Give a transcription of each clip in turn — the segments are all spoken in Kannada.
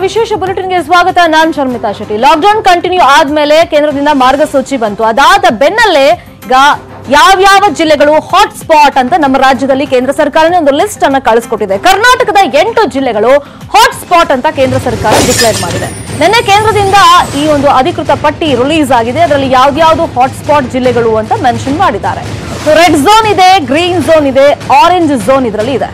ವಿಶೇಷ ಬುಲೆಟಿನ್ಗೆ ಸ್ವಾಗತ ನಾನ್ ಶರ್ಮಿತಾ ಶೆಟ್ಟಿ ಲಾಕ್ಡೌನ್ ಕಂಟಿನ್ಯೂ ಆದ್ಮೇಲೆ ಕೇಂದ್ರದಿಂದ ಮಾರ್ಗಸೂಚಿ ಬಂತು ಅದಾದ ಬೆನ್ನಲ್ಲೇ ಈಗ ಯಾವ್ಯಾವ ಜಿಲ್ಲೆಗಳು ಹಾಟ್ ಸ್ಪಾಟ್ ಅಂತ ನಮ್ಮ ರಾಜ್ಯದಲ್ಲಿ ಕೇಂದ್ರ ಸರ್ಕಾರನೇ ಒಂದು ಲಿಸ್ಟ್ ಅನ್ನ ಕಳಿಸ್ಕೊಟ್ಟಿದೆ ಕರ್ನಾಟಕದ ಎಂಟು ಜಿಲ್ಲೆಗಳು ಹಾಟ್ ಸ್ಪಾಟ್ ಅಂತ ಕೇಂದ್ರ ಸರ್ಕಾರ ಡಿಕ್ಲೇರ್ ಮಾಡಿದೆ ನಿನ್ನೆ ಕೇಂದ್ರದಿಂದ ಈ ಒಂದು ಅಧಿಕೃತ ಪಟ್ಟಿ ರಿಲೀಸ್ ಆಗಿದೆ ಅದರಲ್ಲಿ ಯಾವ್ಯಾವ್ದು ಹಾಟ್ ಸ್ಪಾಟ್ ಜಿಲ್ಲೆಗಳು ಅಂತ ಮೆನ್ಷನ್ ಮಾಡಿದ್ದಾರೆ ರೆಡ್ ಝೋನ್ ಇದೆ ಗ್ರೀನ್ ಝೋನ್ ಇದೆ ಆರೆಂಜ್ ಝೋನ್ ಇದರಲ್ಲಿ ಇದೆ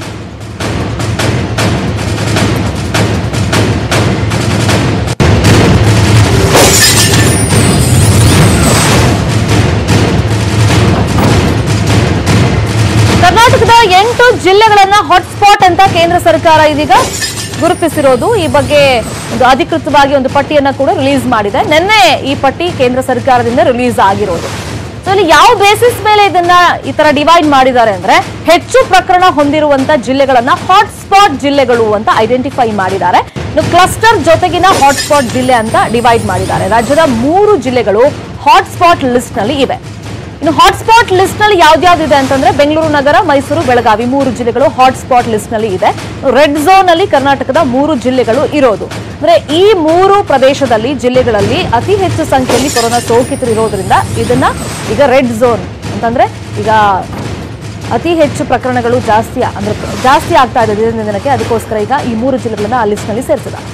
ಕರ್ನಾಟಕದ ಎಂಟು ಜಿಲ್ಲೆಗಳನ್ನ ಹಾಟ್ಸ್ಪಾಟ್ ಅಂತ ಕೇಂದ್ರ ಸರ್ಕಾರ ಇದೀಗ ಗುರುತಿಸಿರೋದು ಈ ಬಗ್ಗೆ ಒಂದು ಅಧಿಕೃತವಾಗಿ ಒಂದು ಪಟ್ಟಿಯನ್ನ ಕೂಡ ರಿಲೀಸ್ ಮಾಡಿದೆ ನಿನ್ನೆ ಈ ಪಟ್ಟಿ ಕೇಂದ್ರ ಸರ್ಕಾರದಿಂದ ರಿಲೀಸ್ ಆಗಿರೋದು ಸೊ ಇಲ್ಲಿ ಯಾವ ಬೇಸಿಸ್ ಮೇಲೆ ಇದನ್ನ ಈ ತರ ಡಿವೈಡ್ ಮಾಡಿದ್ದಾರೆ ಅಂದ್ರೆ ಹೆಚ್ಚು ಪ್ರಕರಣ ಹೊಂದಿರುವಂತ ಜಿಲ್ಲೆಗಳನ್ನ ಹಾಟ್ಸ್ಪಾಟ್ ಜಿಲ್ಲೆಗಳು ಅಂತ ಐಡೆಂಟಿಫೈ ಮಾಡಿದ್ದಾರೆ ಇನ್ನು ಕ್ಲಸ್ಟರ್ ಜೊತೆಗಿನ ಹಾಟ್ಸ್ಪಾಟ್ ಜಿಲ್ಲೆ ಅಂತ ಡಿವೈಡ್ ಮಾಡಿದ್ದಾರೆ ರಾಜ್ಯದ ಮೂರು ಜಿಲ್ಲೆಗಳು ಹಾಟ್ಸ್ಪಾಟ್ ಲಿಸ್ಟ್ ನಲ್ಲಿ ಇವೆ ಇನ್ನು ಹಾಟ್ಸ್ಪಾಟ್ ಲಿಸ್ಟ್ ನಲ್ಲಿ ಯಾವ್ದ್ಯಾವ್ದಿದೆ ಅಂತಂದ್ರೆ ಬೆಂಗಳೂರು ನಗರ ಮೈಸೂರು ಬೆಳಗಾವಿ ಮೂರು ಜಿಲ್ಲೆಗಳು ಹಾಟ್ಸ್ಪಾಟ್ ಲಿಸ್ಟ್ ನಲ್ಲಿ ಇದೆ ರೆಡ್ ಝೋನ್ ಅಲ್ಲಿ ಕರ್ನಾಟಕದ ಮೂರು ಜಿಲ್ಲೆಗಳು ಇರೋದು ಅಂದ್ರೆ ಈ ಮೂರು ಪ್ರದೇಶದಲ್ಲಿ ಜಿಲ್ಲೆಗಳಲ್ಲಿ ಅತಿ ಹೆಚ್ಚು ಸಂಖ್ಯೆಯಲ್ಲಿ ಕೊರೋನಾ ಸೋಂಕಿತರು ಇರೋದ್ರಿಂದ ಇದನ್ನ ಈಗ ರೆಡ್ ಝೋನ್ ಅಂತಂದ್ರೆ ಈಗ ಅತಿ ಹೆಚ್ಚು ಪ್ರಕರಣಗಳು ಜಾಸ್ತಿ ಅಂದ್ರೆ ಜಾಸ್ತಿ ಆಗ್ತಾ ಇದೆ ದಿನದಿಂದ ದಿನಕ್ಕೆ ಅದಕ್ಕೋಸ್ಕರ ಈಗ ಈ ಮೂರು ಜಿಲ್ಲೆಗಳನ್ನ ಆ ಲಿಸ್ಟ್ ನಲ್ಲಿ ಸೇರಿಸಿದ್ದಾರೆ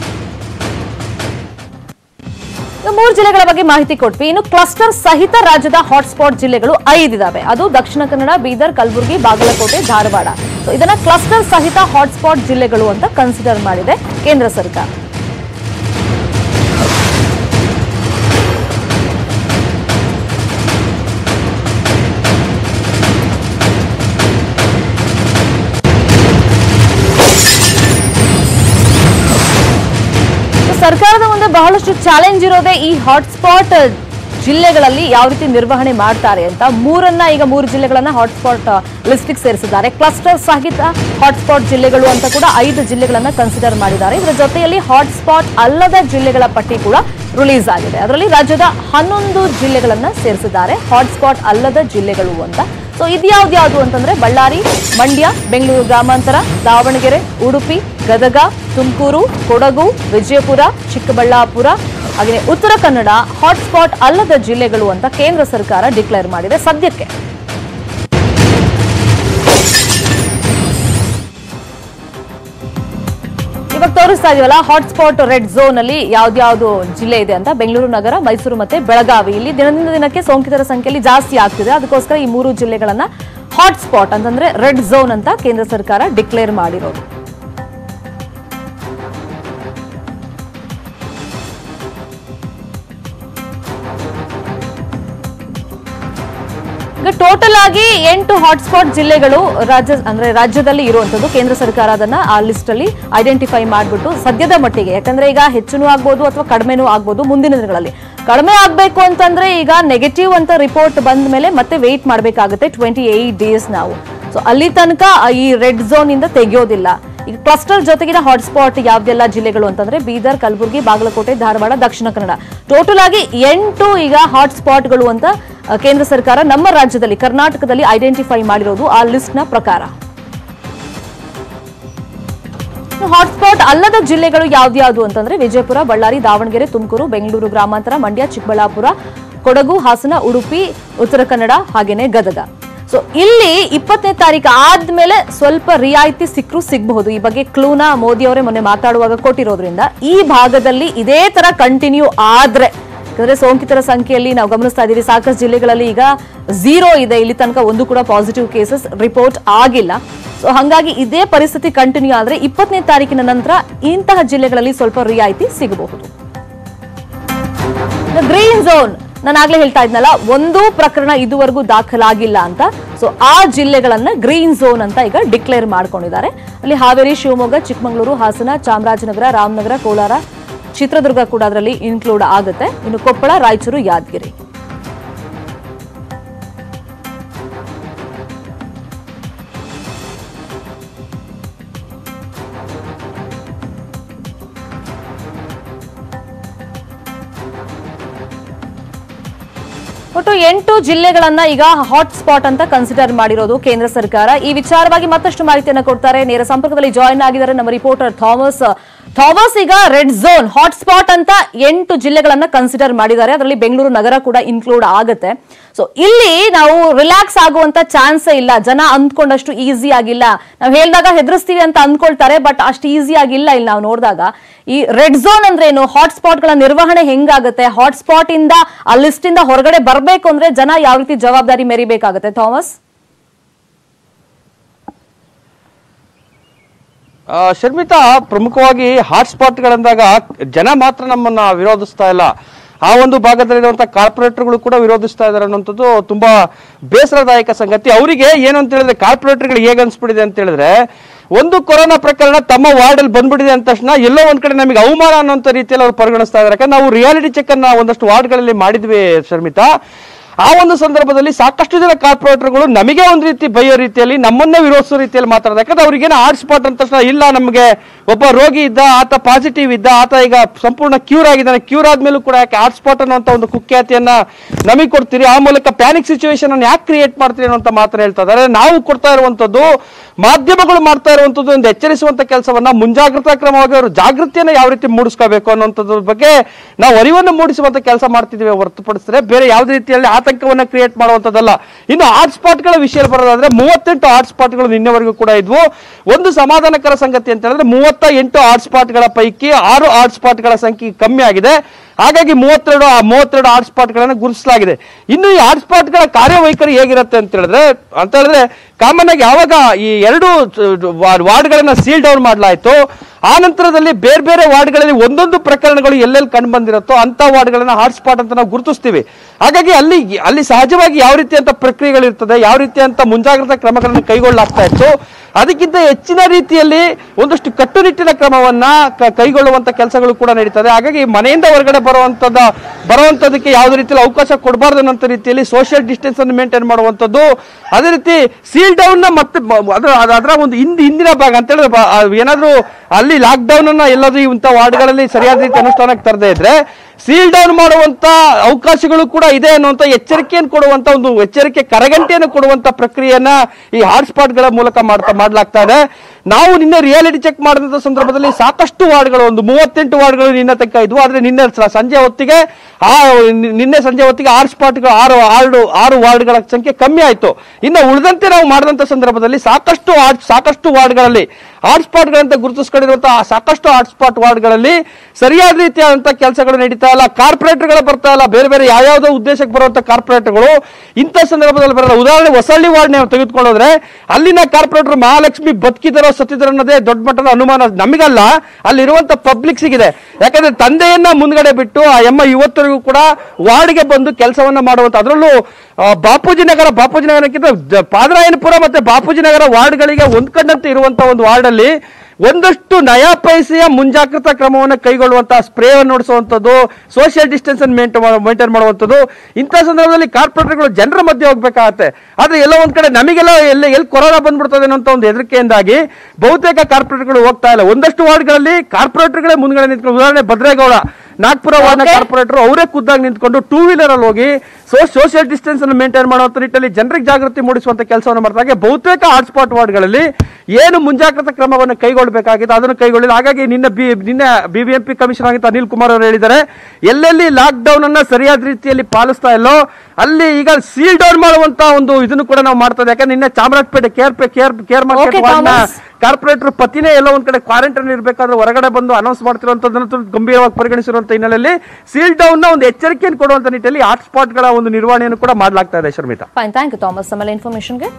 ಈಗ ಮೂರು ಜಿಲ್ಲೆಗಳ ಬಗ್ಗೆ ಮಾಹಿತಿ ಕೊಟ್ವಿ ಇನ್ನು ಕ್ಲಸ್ಟರ್ ಸಹಿತ ರಾಜ್ಯದ ಹಾಟ್ಸ್ಪಾಟ್ ಜಿಲ್ಲೆಗಳು ಐದಿದಾವೆ ಅದು ದಕ್ಷಿಣ ಕನ್ನಡ ಬೀದರ್ ಕಲಬುರಗಿ ಬಾಗಲಕೋಟೆ ಧಾರವಾಡ ಸೊ ಇದನ್ನ ಕ್ಲಸ್ಟರ್ ಸಹಿತ ಹಾಟ್ಸ್ಪಾಟ್ ಜಿಲ್ಲೆಗಳು ಅಂತ ಕನ್ಸಿಡರ್ ಮಾಡಿದೆ ಕೇಂದ್ರ ಸರ್ಕಾರ ಸರ್ಕಾರದ ಮುಂದೆ ಬಹಳಷ್ಟು ಚಾಲೆಂಜ್ ಇರೋದೇ ಈ ಹಾಟ್ಸ್ಪಾಟ್ ಜಿಲ್ಲೆಗಳಲ್ಲಿ ಯಾವ ರೀತಿ ನಿರ್ವಹಣೆ ಮಾಡ್ತಾರೆ ಅಂತ ಮೂರನ್ನ ಈಗ ಮೂರು ಜಿಲ್ಲೆಗಳನ್ನ ಹಾಟ್ಸ್ಪಾಟ್ ಲಿಸ್ಟಿಗೆ ಸೇರಿಸಿದ್ದಾರೆ ಕ್ಲಸ್ಟರ್ ಸಹಿತ ಹಾಟ್ಸ್ಪಾಟ್ ಜಿಲ್ಲೆಗಳು ಅಂತ ಕೂಡ ಐದು ಜಿಲ್ಲೆಗಳನ್ನ ಕನ್ಸಿಡರ್ ಮಾಡಿದ್ದಾರೆ ಇದರ ಜೊತೆಯಲ್ಲಿ ಹಾಟ್ಸ್ಪಾಟ್ ಅಲ್ಲದ ಜಿಲ್ಲೆಗಳ ಪಟ್ಟಿ ಕೂಡ ರಿಲೀಸ್ ಆಗಿದೆ ಅದರಲ್ಲಿ ರಾಜ್ಯದ ಹನ್ನೊಂದು ಜಿಲ್ಲೆಗಳನ್ನ ಸೇರಿಸಿದ್ದಾರೆ ಹಾಟ್ಸ್ಪಾಟ್ ಅಲ್ಲದ ಜಿಲ್ಲೆಗಳು ಅಂತ ಸೊ ಇದ್ಯಾವ್ದ್ಯಾವ್ದು ಅಂತಂದ್ರೆ ಬಳ್ಳಾರಿ ಮಂಡ್ಯ ಬೆಂಗಳೂರು ಗ್ರಾಮಾಂತರ ದಾವಣಗೆರೆ ಉಡುಪಿ ಗದಗ ತುಮಕೂರು ಕೊಡಗು ವಿಜಯಪುರ ಚಿಕ್ಕಬಳ್ಳಾಪುರ ಹಾಗೆಯೇ ಉತ್ತರ ಕನ್ನಡ ಹಾಟ್ಸ್ಪಾಟ್ ಅಲ್ಲದ ಜಿಲ್ಲೆಗಳು ಅಂತ ಕೇಂದ್ರ ಸರ್ಕಾರ ಡಿಕ್ಲೇರ್ ಮಾಡಿದೆ ಸದ್ಯಕ್ಕೆ ಇವಾಗ ತೋರಿಸ್ತಾ ಇದೀವಲ್ಲ ಹಾಟ್ಸ್ಪಾಟ್ ರೆಡ್ ಝೋನ್ ಅಲ್ಲಿ ಯಾವ್ದ್ಯಾವ್ದು ಜಿಲ್ಲೆ ಇದೆ ಅಂತ ಬೆಂಗಳೂರು ನಗರ ಮೈಸೂರು ಮತ್ತೆ ಬೆಳಗಾವಿ ಇಲ್ಲಿ ದಿನದಿಂದ ದಿನಕ್ಕೆ ಸೋಂಕಿತರ ಸಂಖ್ಯೆಯಲ್ಲಿ ಜಾಸ್ತಿ ಆಗ್ತಿದೆ ಅದಕ್ಕೋಸ್ಕರ ಈ ಮೂರು ಜಿಲ್ಲೆಗಳನ್ನ ಹಾಟ್ಸ್ಪಾಟ್ ಅಂತಂದ್ರೆ ರೆಡ್ ಝೋನ್ ಅಂತ ಕೇಂದ್ರ ಸರ್ಕಾರ ಡಿಕ್ಲೇರ್ ಮಾಡಿರೋದು ಈಗ ಟೋಟಲ್ ಆಗಿ ಎಂಟು ಹಾಟ್ಸ್ಪಾಟ್ ಜಿಲ್ಲೆಗಳು ರಾಜ್ಯ ಅಂದ್ರೆ ರಾಜ್ಯದಲ್ಲಿ ಇರುವಂತದ್ದು ಕೇಂದ್ರ ಸರ್ಕಾರ ಅದನ್ನ ಆ ಲಿಸ್ಟ್ ಅಲ್ಲಿ ಐಡೆಂಟಿಫೈ ಮಾಡಿಬಿಟ್ಟು ಸದ್ಯದ ಮಟ್ಟಿಗೆ ಯಾಕಂದ್ರೆ ಈಗ ಹೆಚ್ಚುನೂ ಆಗ್ಬೋದು ಅಥವಾ ಕಡಿಮೆನೂ ಆಗ್ಬೋದು ಮುಂದಿನ ದಿನಗಳಲ್ಲಿ ಕಡಿಮೆ ಆಗ್ಬೇಕು ಅಂತಂದ್ರೆ ಈಗ ನೆಗೆಟಿವ್ ಅಂತ ರಿಪೋರ್ಟ್ ಬಂದ ಮೇಲೆ ಮತ್ತೆ ವೆಯ್ಟ್ ಮಾಡಬೇಕಾಗುತ್ತೆ ಟ್ವೆಂಟಿ ಏಟ್ ಡೇಸ್ ನಾವು ಸೊ ಅಲ್ಲಿ ತನಕ ಈ ರೆಡ್ ಝೋನ್ ಇಂದ ತೆಗೆಯೋದಿಲ್ಲ ಈಗ ಕ್ಲಸ್ಟರ್ ಜೊತೆಗಿನ ಹಾಟ್ಸ್ಪಾಟ್ ಯಾವ್ದೆಲ್ಲ ಜಿಲ್ಲೆಗಳು ಅಂತಂದ್ರೆ ಬೀದರ್ ಕಲಬುರಗಿ ಬಾಗಲಕೋಟೆ ಧಾರವಾಡ ದಕ್ಷಿಣ ಕನ್ನಡ ಟೋಟಲ್ ಆಗಿ ಎಂಟು ಈಗ ಹಾಟ್ಸ್ಪಾಟ್ಗಳು ಅಂತ ಆ, ಕೇಂದ್ರ ಸರ್ಕಾರ ನಮ್ಮ ರಾಜ್ಯದಲ್ಲಿ ಕರ್ನಾಟಕದಲ್ಲಿ ಐಡೆಂಟಿಫೈ ಮಾಡಿರೋದು ಆ ಲಿಸ್ಟ್ ನ ಪ್ರಕಾರ ಹಾಟ್ಸ್ಪಾಟ್ ಅಲ್ಲದ ಜಿಲ್ಲೆಗಳು ಯಾವ್ದ್ಯಾವ್ದು ಅಂತಂದ್ರೆ ವಿಜಯಪುರ ಬಳ್ಳಾರಿ ದಾವಣಗೆರೆ ತುಮಕೂರು ಬೆಂಗಳೂರು ಗ್ರಾಮಾಂತರ ಮಂಡ್ಯ ಚಿಕ್ಕಬಳ್ಳಾಪುರ ಕೊಡಗು ಹಾಸನ ಉಡುಪಿ ಉತ್ತರ ಕನ್ನಡ ಹಾಗೇನೆ ಗದಗ ಸೊ ಇಲ್ಲಿ ಇಪ್ಪತ್ತನೇ ತಾರೀಕು ಆದ್ಮೇಲೆ ಸ್ವಲ್ಪ ರಿಯಾಯಿತಿ ಸಿಕ್ಕರೂ ಸಿಗಬಹುದು ಈ ಬಗ್ಗೆ ಕ್ಲೂನ ಮೋದಿ ಅವರೇ ಮೊನ್ನೆ ಮಾತಾಡುವಾಗ ಕೊಟ್ಟಿರೋದ್ರಿಂದ ಈ ಭಾಗದಲ್ಲಿ ಇದೇ ತರ ಕಂಟಿನ್ಯೂ ಆದ್ರೆ ಯಾಕಂದ್ರೆ ಸೋಂಕಿತರ ಸಂಖ್ಯೆಯಲ್ಲಿ ನಾವು ಗಮನಿಸ್ತಾ ಇದ್ದೀವಿ ಸಾಕಷ್ಟು ಜಿಲ್ಲೆಗಳಲ್ಲಿ ಈಗ ಝೀರೋ ಇದೆ ಇಲ್ಲಿ ತನಕ ಒಂದು ಕೂಡ ಪಾಸಿಟಿವ್ ಕೇಸಸ್ ರಿಪೋರ್ಟ್ ಆಗಿಲ್ಲ ಸೊ ಹಾಗಾಗಿ ಇದೇ ಪರಿಸ್ಥಿತಿ ಕಂಟಿನ್ಯೂ ಆದ್ರೆ ಇಪ್ಪತ್ತನೇ ತಾರೀಕಿನ ನಂತರ ಇಂತಹ ಜಿಲ್ಲೆಗಳಲ್ಲಿ ಸ್ವಲ್ಪ ರಿಯಾಯಿತಿ ಸಿಗಬಹುದು ಗ್ರೀನ್ ಝೋನ್ ನಾನು ಆಗ್ಲೇ ಹೇಳ್ತಾ ಇದ್ನಲ್ಲ ಒಂದು ಪ್ರಕರಣ ಇದುವರೆಗೂ ದಾಖಲಾಗಿಲ್ಲ ಅಂತ ಸೊ ಆ ಜಿಲ್ಲೆಗಳನ್ನ ಗ್ರೀನ್ ಝೋನ್ ಅಂತ ಈಗ ಡಿಕ್ಲೇರ್ ಮಾಡ್ಕೊಂಡಿದ್ದಾರೆ ಅಲ್ಲಿ ಹಾವೇರಿ ಶಿವಮೊಗ್ಗ ಚಿಕ್ಕಮಗಳೂರು ಹಾಸನ ಚಾಮರಾಜನಗರ ರಾಮನಗರ ಕೋಲಾರ ಚಿತ್ರದುರ್ಗ ಕೂಡ ಅದರಲ್ಲಿ ಇನ್ಕ್ಲೂಡ್ ಆಗುತ್ತೆ ಇನ್ನು ಕೊಪ್ಪಳ ರಾಯಚೂರು ಯಾದಗಿರಿ ಒಟ್ಟು ಎಂಟು ಜಿಲ್ಲೆಗಳನ್ನ ಈಗ ಹಾಟ್ ಸ್ಪಾಟ್ ಅಂತ ಕನ್ಸಿಡರ್ ಮಾಡಿರೋದು ಕೇಂದ್ರ ಸರ್ಕಾರ ಈ ವಿಚಾರವಾಗಿ ಮತ್ತಷ್ಟು ಮಾಹಿತಿಯನ್ನ ಕೊಡ್ತಾರೆ ನೇರ ಸಂಪರ್ಕದಲ್ಲಿ ಜಾಯಿನ್ ಆಗಿದ್ದಾರೆ ನಮ್ಮ ರಿಪೋರ್ಟರ್ ಥಾಮಸ್ ಥಾಮಸ್ ಈಗ ರೆಡ್ ಝೋನ್ ಹಾಟ್ಸ್ಪಾಟ್ ಅಂತ ಎಂಟು ಜಿಲ್ಲೆಗಳನ್ನ ಕನ್ಸಿಡರ್ ಮಾಡಿದ್ದಾರೆ ಅದರಲ್ಲಿ ಬೆಂಗಳೂರು ನಗರ ಕೂಡ ಇನ್ಕ್ಲೂಡ್ ಆಗುತ್ತೆ ಸೊ ಇಲ್ಲಿ ನಾವು ರಿಲ್ಯಾಕ್ಸ್ ಆಗುವಂತ ಚಾನ್ಸೇ ಇಲ್ಲ ಜನ ಅಂದ್ಕೊಂಡಷ್ಟು ಈಸಿ ಆಗಿಲ್ಲ ನಾವು ಹೇಳಿದಾಗ ಹೆದರ್ಸ್ತೀವಿ ಅಂತ ಅಂದ್ಕೊಳ್ತಾರೆ ಬಟ್ ಅಷ್ಟು ಈಸಿ ಆಗಿಲ್ಲ ಇಲ್ಲಿ ನಾವು ನೋಡಿದಾಗ ಈ ರೆಡ್ ಝೋನ್ ಅಂದ್ರೆ ಏನು ಹಾಟ್ಸ್ಪಾಟ್ ಗಳ ನಿರ್ವಹಣೆ ಹೆಂಗಾಗುತ್ತೆ ಹಾಟ್ಸ್ಪಾಟ್ ಇಂದ ಆ ಲಿಸ್ಟ್ ಇಂದ ಹೊರಗಡೆ ಬರಬೇಕು ಅಂದ್ರೆ ಜನ ಯಾವ ರೀತಿ ಜವಾಬ್ದಾರಿ ಮೆರಿಬೇಕಾಗುತ್ತೆ ಥಾಮಸ್ ಆ, ಶರ್ಮಿತಾ ಪ್ರಮುಖವಾಗಿ ಹಾಟ್ಸ್ಪಾಟ್ಗಳಂದಾಗ ಜನ ಮಾತ್ರ ನಮ್ಮನ್ನ ವಿರೋಧಿಸ್ತಾ ಇಲ್ಲ ಆ ಒಂದು ಭಾಗದಲ್ಲಿರುವಂತಹ ಕಾರ್ಪೊರೇಟರ್ಗಳು ಕೂಡ ವಿರೋಧಿಸ್ತಾ ಇದ್ದಾರೆ ಅನ್ನೋಂಥದ್ದು ತುಂಬಾ ಬೇಸರದಾಯಕ ಸಂಗತಿ ಅವರಿಗೆ ಏನು ಅಂತ ಹೇಳಿದ್ರೆ ಕಾರ್ಪೊರೇಟರ್ಗಳು ಹೇಗೆ ಅನ್ಸ್ಬಿಟ್ಟಿದೆ ಅಂತ ಹೇಳಿದ್ರೆ ಒಂದು ಕೊರೋನಾ ಪ್ರಕರಣ ತಮ್ಮ ವಾರ್ಡ್ ಅಲ್ಲಿ ಬಂದ್ಬಿಟ್ಟಿದೆ ಅಂದ ತಕ್ಷಣ ಎಲ್ಲೋ ಒಂದ್ ಕಡೆ ನಮಗೆ ಅವಮಾನ ಅನ್ನೋಂಥ ರೀತಿಯಲ್ಲಿ ಅವ್ರು ಪರಿಗಣಿಸ್ತಾ ಇದ್ದಾರೆ ಯಾಕಂದ್ರೆ ನಾವು ರಿಯಾಲಿಟಿ ಚೆಕ್ ಅನ್ನ ಒಂದಷ್ಟು ವಾರ್ಡ್ಗಳಲ್ಲಿ ಮಾಡಿದ್ವಿ ಶರ್ಮಿತಾ ಆ ಒಂದು ಸಂದರ್ಭದಲ್ಲಿ ಸಾಕಷ್ಟು ಜನ ಕಾರ್ಪೊರೇಟರ್ಗಳು ನಮಗೆ ಒಂದು ರೀತಿ ಬೈಯೋ ರೀತಿಯಲ್ಲಿ ನಮ್ಮನ್ನೇ ವಿರೋಧಿಸೋ ರೀತಿಯಲ್ಲಿ ಮಾತಾಡೋದು ಯಾಕಂದ್ರೆ ಅವ್ರಿಗೇನು ಹಾಟ್ ಸ್ಪಾಟ್ ಅಂತ ತಕ್ಷಣ ಇಲ್ಲ ನಮಗೆ ಒಬ್ಬ ರೋಗಿ ಇದ್ದ ಆತ ಪಾಸಿಟಿವ್ ಇದ್ದ ಆತ ಈಗ ಸಂಪೂರ್ಣ ಕ್ಯೂರ್ ಆಗಿದ್ದಾನೆ ಕ್ಯೂರ್ ಆದ್ಮೇಲೂ ಕೂಡ ಯಾಕೆ ಹಾಟ್ ಸ್ಪಾಟ್ ಅನ್ನುವಂತ ಒಂದು ಕುಖ್ಯಾತಿಯನ್ನ ನಮಗೆ ಕೊಡ್ತೀರಿ ಆ ಮೂಲಕ ಪ್ಯಾನಿಕ್ ಸಿಚುವೇಶನ್ ಅನ್ನು ಯಾಕೆ ಕ್ರಿಯೇಟ್ ಮಾಡ್ತೀರಿ ಅನ್ನುವಂತ ಮಾತನ್ನ ಹೇಳ್ತಾ ಇದ್ದಾರೆ ನಾವು ಕೊಡ್ತಾ ಇರುವಂತದ್ದು ಮಾಧ್ಯಮಗಳು ಮಾಡ್ತಾ ಇರುವಂತದ್ದು ಒಂದು ಎಚ್ಚರಿಸುವಂತ ಕೆಲಸವನ್ನ ಮುಂಜಾಗ್ರತಾ ಕ್ರಮವಾಗಿ ಅವರು ಜಾಗೃತಿಯನ್ನ ಯಾವ ರೀತಿ ಮೂಡಿಸ್ಕೋಬೇಕು ಅನ್ನುವಂಥದ್ರ ಬಗ್ಗೆ ನಾವು ಅರಿವನ್ನು ಮೂಡಿಸುವಂತ ಕೆಲಸ ಮಾಡ್ತಿದ್ದೀವಿ ಹೊರತುಪಡಿಸಿದ್ರೆ ಬೇರೆ ಯಾವುದೇ ರೀತಿಯಲ್ಲಿ ಆತಂಕವನ್ನ ಕ್ರಿಯೇಟ್ ಮಾಡುವಂತದ್ದಲ್ಲ ಇನ್ನು ಹಾಟ್ ಸ್ಪಾಟ್ಗಳ ವಿಷಯ ಬರೋದಾದ್ರೆ ಮೂವತ್ತೆಂಟು ಹಾಟ್ ಸ್ಪಾಟ್ಗಳು ನಿನ್ನೆವರೆಗೂ ಕೂಡ ಇದ್ವು ಒಂದು ಸಮಾಧಾನಕರ ಸಂಗತಿ ಅಂತ ಹೇಳಿದ್ರೆ ಮೂವತ್ತ ಎಂಟು ಹಾಟ್ ಸ್ಪಾಟ್ಗಳ ಪೈಕಿ ಆರು ಹಾಟ್ ಸ್ಪಾಟ್ಗಳ ಸಂಖ್ಯೆ ಕಮ್ಮಿ ಆಗಿದೆ ಹಾಗಾಗಿ ಮೂವತ್ತೆರಡು ಆ ಮೂವತ್ತೆರಡು ಹಾಟ್ ಸ್ಪಾಟ್ಗಳನ್ನು ಗುರುತಿಸಲಾಗಿದೆ ಇನ್ನು ಈ ಹಾಟ್ ಸ್ಪಾಟ್ಗಳ ಕಾರ್ಯವೈಖರಿ ಹೇಗಿರುತ್ತೆ ಅಂತ ಹೇಳಿದ್ರೆ ಅಂತ ಹೇಳಿದ್ರೆ ಕಾಮನ್ ಆಗಿ ಯಾವಾಗ ಈ ಎರಡು ವಾರ್ಡ್ಗಳನ್ನ ಸೀಲ್ ಡೌನ್ ಮಾಡಲಾಯಿತು ಆ ನಂತರದಲ್ಲಿ ಬೇರೆ ಬೇರೆ ವಾರ್ಡ್ಗಳಲ್ಲಿ ಒಂದೊಂದು ಪ್ರಕರಣಗಳು ಎಲ್ಲೆಲ್ಲಿ ಕಂಡು ಬಂದಿರುತ್ತೋ ಅಂತ ವಾರ್ಡ್ಗಳನ್ನ ಹಾಟ್ ಸ್ಪಾಟ್ ಅಂತ ನಾವು ಗುರುತಿಸ್ತೀವಿ ಹಾಗಾಗಿ ಅಲ್ಲಿ ಅಲ್ಲಿ ಸಹಜವಾಗಿ ಯಾವ ರೀತಿಯಂತ ಪ್ರಕ್ರಿಯೆಗಳಿರ್ತದೆ ಯಾವ ರೀತಿಯಂತ ಮುಂಜಾಗ್ರತಾ ಕ್ರಮಗಳನ್ನು ಕೈಗೊಳ್ಳಲಾಗ್ತಾ ಇತ್ತು ಅದಕ್ಕಿಂತ ಹೆಚ್ಚಿನ ರೀತಿಯಲ್ಲಿ ಒಂದಷ್ಟು ಕಟ್ಟುನಿಟ್ಟಿನ ಕ್ರಮವನ್ನ ಕ- ಕೈಗೊಳ್ಳುವಂತ ಕೆಲಸಗಳು ಕೂಡ ನಡೀತದೆ ಹಾಗಾಗಿ ಮನೆಯಿಂದ ಹೊರಗಡೆ ಬರುವಂತದ ಬರುವಂತದಕ್ಕೆ ಯಾವುದೇ ರೀತಿಯಲ್ಲಿ ಅವಕಾಶ ಕೊಡಬಾರ್ದು ಅನ್ನೋ ರೀತಿಯಲ್ಲಿ ಸೋಷಿಯಲ್ ಡಿಸ್ಟೆನ್ಸ್ ಅನ್ನು ಮೇಂಟೈನ್ ಮಾಡುವಂತದ್ದು ಅದೇ ರೀತಿ ಸೀಲ್ ಡೌನ್ ನ ಮತ್ತೆ ಬ- ಅದರ ಅದರ ಒಂದು ಹಿಂದ್ ಹಿಂದಿನ ಭಾಗ ಅಂತ ಹೇಳಿದ್ರೆ ಬ- ಆ ಏನಾದ್ರೂ ಅಲ್ಲಿ ಲಾಕ್ ಡೌನ್ ಅನ್ನ ಎಲ್ಲಾದ್ರೂ ಇಂಥ ವಾರ್ಡ್ಗಳಲ್ಲಿ ಸರಿಯಾದ ರೀತಿ ಅನುಷ್ಠಾನಕ್ಕೆ ತರದೇ ಇದ್ರೆ ಸೀಲ್ ಡೌನ್ ಮಾಡುವಂತ ಅವಕಾಶಗಳು ಕೂಡ ಇದೆ ಅನ್ನುವಂತ ಎಚ್ಚರಿಕೆಯನ್ನು ಕೊಡುವಂತ ಒಂದು ಎಚ್ಚರಿಕೆ ಕರಗಂಟೆಯನ್ನು ಕೊಡುವಂತ ಪ್ರಕ್ರಿಯೆಯನ್ನ ಈ ಹಾಟ್ಸ್ಪಾಟ್ ಗಳ ಮೂಲಕ ಮಾಡ್ತಾ ಮಾಡ್ಲಾಗ್ತಾ ಇದೆ ನಾವು ನಿನ್ನೆ ರಿಯಾಲಿಟಿ ಚೆಕ್ ಮಾಡಿದಂತ ಸಂದರ್ಭದಲ್ಲಿ ಸಾಕಷ್ಟು ವಾರ್ಡ್ಗಳು ಒಂದು ಮೂವತ್ತೆಂಟು ವಾರ್ಡ್ಗಳು ನಿನ್ನೆ ತನಕ ಇದ್ವು ಆದ್ರೆ ನಿನ್ನೆ ಸ- ಸಂಜೆ ಹೊತ್ತಿಗೆ ಆ ನಿ- ನಿನ್ನೆ ಸಂಜೆ ಹೊತ್ತಿಗೆ ಆರು ಸ್ಪಾಟ್ಗಳು ಆರು ಆರು ಆರು ವಾರ್ಡ್ಗಳ ಸಂಖ್ಯೆ ಕಮ್ಮಿ ಆಯ್ತು ಇನ್ನು ಉಳಿದಂತೆ ನಾವು ಮಾಡಿದಂತ ಸಂದರ್ಭದಲ್ಲಿ ಸಾಕಷ್ಟು ವಾರ್ಡ್ ಸಾಕಷ್ಟು ವಾರ್ಡ್ಗಳಲ್ಲಿ ಹಾಟ್ಸ್ಪಾಟ್ಗಳಂತ ಗುರುತಿಸ್ಕೊಂಡಿರುವಂತಹ ಸಾಕಷ್ಟು ಹಾಟ್ಸ್ಪಾಟ್ ವಾರ್ಡ್ಗಳಲ್ಲಿ ಸರಿಯಾದ ರೀತಿಯಾದಂತಹ ಕೆಲಸಗಳು ನಡೀತಾ ಇಲ್ಲ ಕಾರ್ಪೊರೇಟರ್ಗಳು ಬರ್ತಾ ಇಲ್ಲ ಬೇರೆ ಬೇರೆ ಯಾವ್ಯಾವುದೋ ಉದ್ದೇಶಕ್ಕೆ ಬರುವಂತ ಕಾರ್ಪೊರೇಟರ್ಗಳು ಇಂಥ ಸಂದರ್ಭದಲ್ಲಿ ಬರಲ್ಲ ಉದಾಹರಣೆ ಹೊಸಳ್ಳಿ ವಾರ್ಡ್ ನಾವು ತೆಗೆದುಕೊಳ್ಳೋದ್ರೆ ಅಲ್ಲಿನ ಕಾರ್ಪೊರೇಟರ್ ಮಹಾಲಕ್ಷ್ಮಿ ಬದುಕಿದರೋ ಸತ್ತಿದರೋ ಅನ್ನೋದೇ ದೊಡ್ಡ ಮಟ್ಟದ ಅನುಮಾನ ನಮಗಲ್ಲ ಅಲ್ಲಿರುವಂತ ಪಬ್ಲಿಕ್ ಸಿಗಿದೆ ಯಾಕಂದ್ರೆ ತಂದೆಯನ್ನ ಮುಂದ್ಗಡೆ ಬಿಟ್ಟು ಆ ಎಮ್ಮ ಇವತ್ತರೆಗೂ ಕೂಡ ವಾರ್ಡ್ಗೆ ಬಂದು ಕೆಲಸವನ್ನ ಮಾಡುವಂತ ಅದರಲ್ಲೂ ಆ, ಬಾಪೂಜಿ ನಗರ ಬಾಪೂಜಿ ನಗರಕ್ಕಿಂತ ದ- ಪಾದರಾಯನಪುರ ಮತ್ತೆ ಬಾಪೂಜಿ ನಗರ ವಾರ್ಡ್ಗಳಿಗೆ ಹೊಂದ್ಕೊಂಡಂತೆ ಇರುವಂತ ಒಂದು ವಾರ್ಡಲ್ಲಿ ಒಂದಷ್ಟು ನಯಾ ಪೈಸೆಯ ಮುಂಜಾಗ್ರತಾ ಕ್ರಮವನ್ನು ಕೈಗೊಳ್ಳುವಂತಹ ಸ್ಪ್ರೇ ಅನ್ನು ನೋಡಿಸುವಂಥದ್ದು ಸೋಷಿಯಲ್ ಡಿಸ್ಟೆನ್ಸ್ ಅನ್ನು ಮೇಂಟೈನ್ ಮಾಡುವಂಥದ್ದು ಇಂಥ ಸಂದರ್ಭದಲ್ಲಿ ಕಾರ್ಪೊರೇಟರ್ಗಳು ಜನರ ಮಧ್ಯೆ ಹೋಗ್ಬೇಕಾಗತ್ತೆ ಆದ್ರೆ ಎಲ್ಲ ಒಂದ್ ಕಡೆ ನಮಗೆಲ್ಲ ಎಲ್ಲ ಎಲ್ಲಿ ಕೊರೋನಾ ಬಂದ್ಬಿಡ್ತದೆ ಅನ್ನೋ ಒಂದು ಹೆದರಿಕೆಯಿಂದಾಗಿ ಬಹುತೇಕ ಕಾರ್ಪೊರೇಟರ್ಗಳು ಹೋಗ್ತಾ ಇಲ್ಲ ಒಂದಷ್ಟು ವಾರ್ಡ್ಗಳಲ್ಲಿ ಕಾರ್ಪೊರೇಟರ್ಗಳೇ ಮುಂದ್ಗಡೆ ನಿಂತ್ಕೊಂಡು ಉದಾಹರಣೆ ಭದ್ರೇಗೌಡ ನಾಗ್ಪುರ ವಾರ್ಡ್ನ Okay. ಕಾರ್ಪೊರೇಟರ್ ಅವರೇ ಖುದ್ದಾಗಿ ನಿಂತ್ಕೊಂಡು ಟೂ ವೀಲರ್ ಅಲ್ಲಿ ಹೋಗಿ ಸೋಷಿಯಲ್ ಡಿಸ್ಟೆನ್ಸ್ ಅನ್ನು ಮೇಂಟೈನ್ ಮಾಡುವಂತ ನಿಟ್ಟಲ್ಲಿ ಜನರಿಗೆ ಜಾಗೃತಿ ಮೂಡಿಸುವಂತ ಕೆಲಸವನ್ನು ಮಾಡ್ತಾರೆ ಹಾಗೆ ಬಹುತೇಕ ಹಾಟ್ಸ್ಪಾಟ್ ವಾರ್ಡ್ಗಳಲ್ಲಿ ಏನು ಮುಂಜಾಗ್ರತಾ ಕ್ರಮವನ್ನು ಕೈಗೊಳ್ಳಬೇಕಾಗಿತ್ತು ಅದನ್ನು ಕೈಗೊಳ್ಳಿಲ್ಲ ಹಾಗಾಗಿ ನಿನ್ನೆ ಬಿ ನಿನ್ನೆ ಬಿಬಿಎಂಪಿ ಕಮಿಷನರ್ ಆಗಿದ್ದ ಅನಿಲ್ ಕುಮಾರ್ ಅವರು ಹೇಳಿದ್ದಾರೆ ಎಲ್ಲೆಲ್ಲಿ ಲಾಕ್ ಡೌನ್ ಅನ್ನ ಸರಿಯಾದ ರೀತಿಯಲ್ಲಿ ಪಾಲಿಸ್ತಾ ಇಲ್ಲೋ ಅಲ್ಲಿ ಈಗ ಸೀಲ್ ಡೌನ್ ಮಾಡುವಂತ ಒಂದು ಇದನ್ನು ಕೂಡ ನಾವು ಮಾಡ್ತಾ ಇದ್ದೀವಿ. ಯಾಕಂದ್ರೆ ನಿನ್ನೆ Chamarajpet care care care market Okay, ವಾರ್ಡ್ನ Thomas. ಕಾರ್ಪೊರೇಟರ್ ಪತಿನೇ ಎಲ್ಲೋ ಒಂದ್ ಕಡೆ ಕ್ವಾರಂಟೈನ್ ಇರಬೇಕಾದ್ರೆ ಹೊರಗಡೆ ಬಂದು ಅನೌನ್ಸ್ ಮಾಡ್ತಿರುವಂತದ್ದನ್ನು ಗಂಭೀರವಾಗಿ ಪರಿಗಣಿಸಿರುವಂತ ಹಿನ್ನೆಲೆಯಲ್ಲಿ ಸೀಲ್ ಡೌನ್ ನ ಒಂದು ಎಚ್ಚರಿಕೆಯನ್ನು ಕೊಡುವಂತ ನಿಟ್ಟಿನಲ್ಲಿ ಹಾಟ್ ಸ್ಪಾಟ್ ಗಳ ಒಂದು ನಿರ್ವಹಣೆಯನ್ನು ಕೂಡ ಮಾಡಲಾಗ್ತಾ ಇದೆ Sharmitha fine thank you Thomas ಆಮೇಲೆ ಇನ್ಫಾರ್ಮೇಶನ್ಗೆ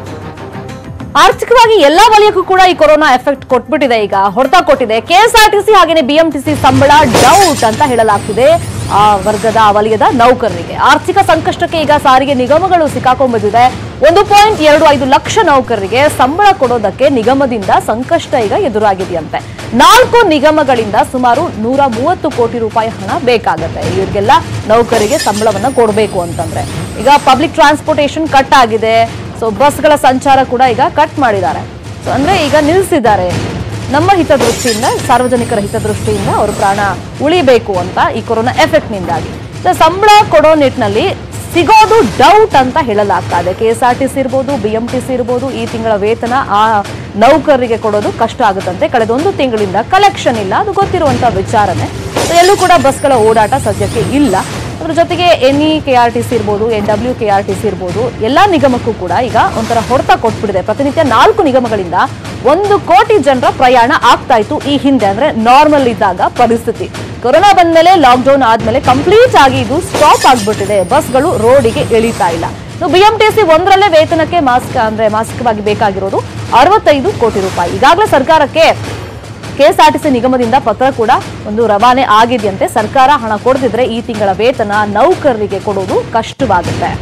ಆರ್ಥಿಕವಾಗಿ ಎಲ್ಲಾ ವಲಯಕ್ಕೂ ಕೂಡ ಈ ಕೊರೋನಾ ಎಫೆಕ್ಟ್ ಕೊಟ್ಬಿಟ್ಟಿದೆ ಈಗ ಹೊಡೆತ ಕೊಟ್ಟಿದೆ ಕೆಎಸ್ಆರ್ಟಿಸಿ ಹಾಗೇನೆ ಬಿಎಂಟಿಸಿ ಸಂಬಳ ಡೌಟ್ ಅಂತ ಹೇಳಲಾಗ್ತಿದೆ ಆ ವರ್ಗದ ಆ ವಲಯದ ನೌಕರರಿಗೆ ಆರ್ಥಿಕ ಸಂಕಷ್ಟಕ್ಕೆ ಈಗ ಸಾರಿಗೆ ನಿಗಮಗಳು ಸಿಕ್ಕಾಕೊಂಡ್ಬಿಟ್ಟಿದೆ ಒಂದು ಪಾಯಿಂಟ್ ಎರಡು ಐದು ಲಕ್ಷ ನೌಕರರಿಗೆ ಸಂಬಳ ಕೊಡೋದಕ್ಕೆ ನಿಗಮದಿಂದ ಸಂಕಷ್ಟ ಈಗ ಎದುರಾಗಿದೆಯಂತೆ ನಾಲ್ಕು ನಿಗಮಗಳಿಂದ ಸುಮಾರು ನೂರ ಮೂವತ್ತು ಕೋಟಿ ರೂಪಾಯಿ ಹಣ ಬೇಕಾಗತ್ತೆ ಇವರಿಗೆಲ್ಲ ನೌಕರಿಗೆ ಸಂಬಳವನ್ನ ಕೊಡಬೇಕು ಅಂತಂದ್ರೆ ಈಗ ಪಬ್ಲಿಕ್ ಟ್ರಾನ್ಸ್ಪೋರ್ಟೇಷನ್ ಕಟ್ ಆಗಿದೆ ಸೊ ಬಸ್ಗಳ ಸಂಚಾರ ಕೂಡ ಈಗ ಕಟ್ ಮಾಡಿದ್ದಾರೆ ಸೊ ಅಂದ್ರೆ ಈಗ ನಿಲ್ಲಿಸಿದ್ದಾರೆ ನಮ್ಮ ಹಿತದೃಷ್ಟಿಯಿಂದ ಸಾರ್ವಜನಿಕರ ಹಿತದೃಷ್ಟಿಯಿಂದ ಅವರು ಪ್ರಾಣ ಉಳಿಬೇಕು ಅಂತ ಈ ಕೊರೋನಾ ಎಫೆಕ್ಟ್ ನಿಂದಾಗಿ ಸೊ ಸಂಬಳ ಕೊಡೋ ನಿಟ್ಟಿನಲ್ಲಿ ಸಿಗೋದು ಡೌಟ್ ಅಂತ ಹೇಳಲಾಗ್ತಾ ಇದೆ ಕೆಎಸ್ಆರ್ಟಿಸಿ ಇರ್ಬೋದು ಬಿಎಂಟಿಸಿ ಇರ್ಬೋದು ಈ ತಿಂಗಳ ವೇತನ ಆ ನೌಕರರಿಗೆ ಕೊಡೋದು ಕಷ್ಟ ಆಗುತ್ತಂತೆ ಕಳೆದ ಒಂದು ತಿಂಗಳಿಂದ ಕಲೆಕ್ಷನ್ ಇಲ್ಲ ಅದು ಗೊತ್ತಿರುವಂತ ವಿಚಾರನೆ So, ಎಲ್ಲೂ ಕೂಡ ಬಸ್ಗಳ ಓಡಾಟ ಸದ್ಯಕ್ಕೆ ಇಲ್ಲ ಅದ್ರ ಜೊತೆಗೆ N E K R T C ಇರ್ಬೋದು N W K R T C ಇರ್ಬೋದು ಎಲ್ಲಾ ನಿಗಮಕ್ಕೂ ಕೂಡ ಈಗ ಒಂಥರ ಹೊಡೆತ ಕೊಟ್ಬಿಟ್ಟಿದೆ ಪ್ರತಿನಿತ್ಯ ನಾಲ್ಕು ನಿಗಮಗಳಿಂದ ಒಂದು ಕೋಟಿ ಜನರ ಪ್ರಯಾಣ ಆಗ್ತಾ ಇತ್ತು ಈ ಹಿಂದೆ ಅಂದ್ರೆ ನಾರ್ಮಲ್ ಇದ್ದಾಗ ಪರಿಸ್ಥಿತಿ ಕೊರೋನಾ ಬಂದ್ಮೇಲೆ ಲಾಕ್ಡೌನ್ ಆದ್ಮೇಲೆ ಕಂಪ್ಲೀಟ್ ಆಗಿ ಇದು ಸ್ಟಾಪ್ ಆಗ್ಬಿಟ್ಟಿದೆ ಬಸ್ಗಳು ರೋಡಿಗೆ ಇಳಿತಾ ಇಲ್ಲ ಬಿಎಂಟಿಸಿ ಒಂದರಲ್ಲೇ ವೇತನಕ್ಕೆ ಮಾಸ್ಕ್ ಅಂದ್ರೆ ಮಾಸಿಕವಾಗಿ ಬೇಕಾಗಿರೋದು ಅರವತ್ತೈದು ಕೋಟಿ ರೂಪಾಯಿ ಈಗಾಗಲೇ ಸರ್ಕಾರಕ್ಕೆ ಕೆಎಸ್ಆರ್ಟಿಸಿ ನಿಗಮದಿಂದ ಪತ್ರ ಕೂಡ ಒಂದು ರವಾನೆ ಆಗಿದೆಯಂತೆ ಸರ್ಕಾರ ಹಣ ಕೊಡದಿದ್ರೆ ಈ ತಿಂಗಳ ವೇತನ ನೌಕರರಿಗೆ ಕೊಡೋದು ಕಷ್ಟವಾಗುತ್ತೆ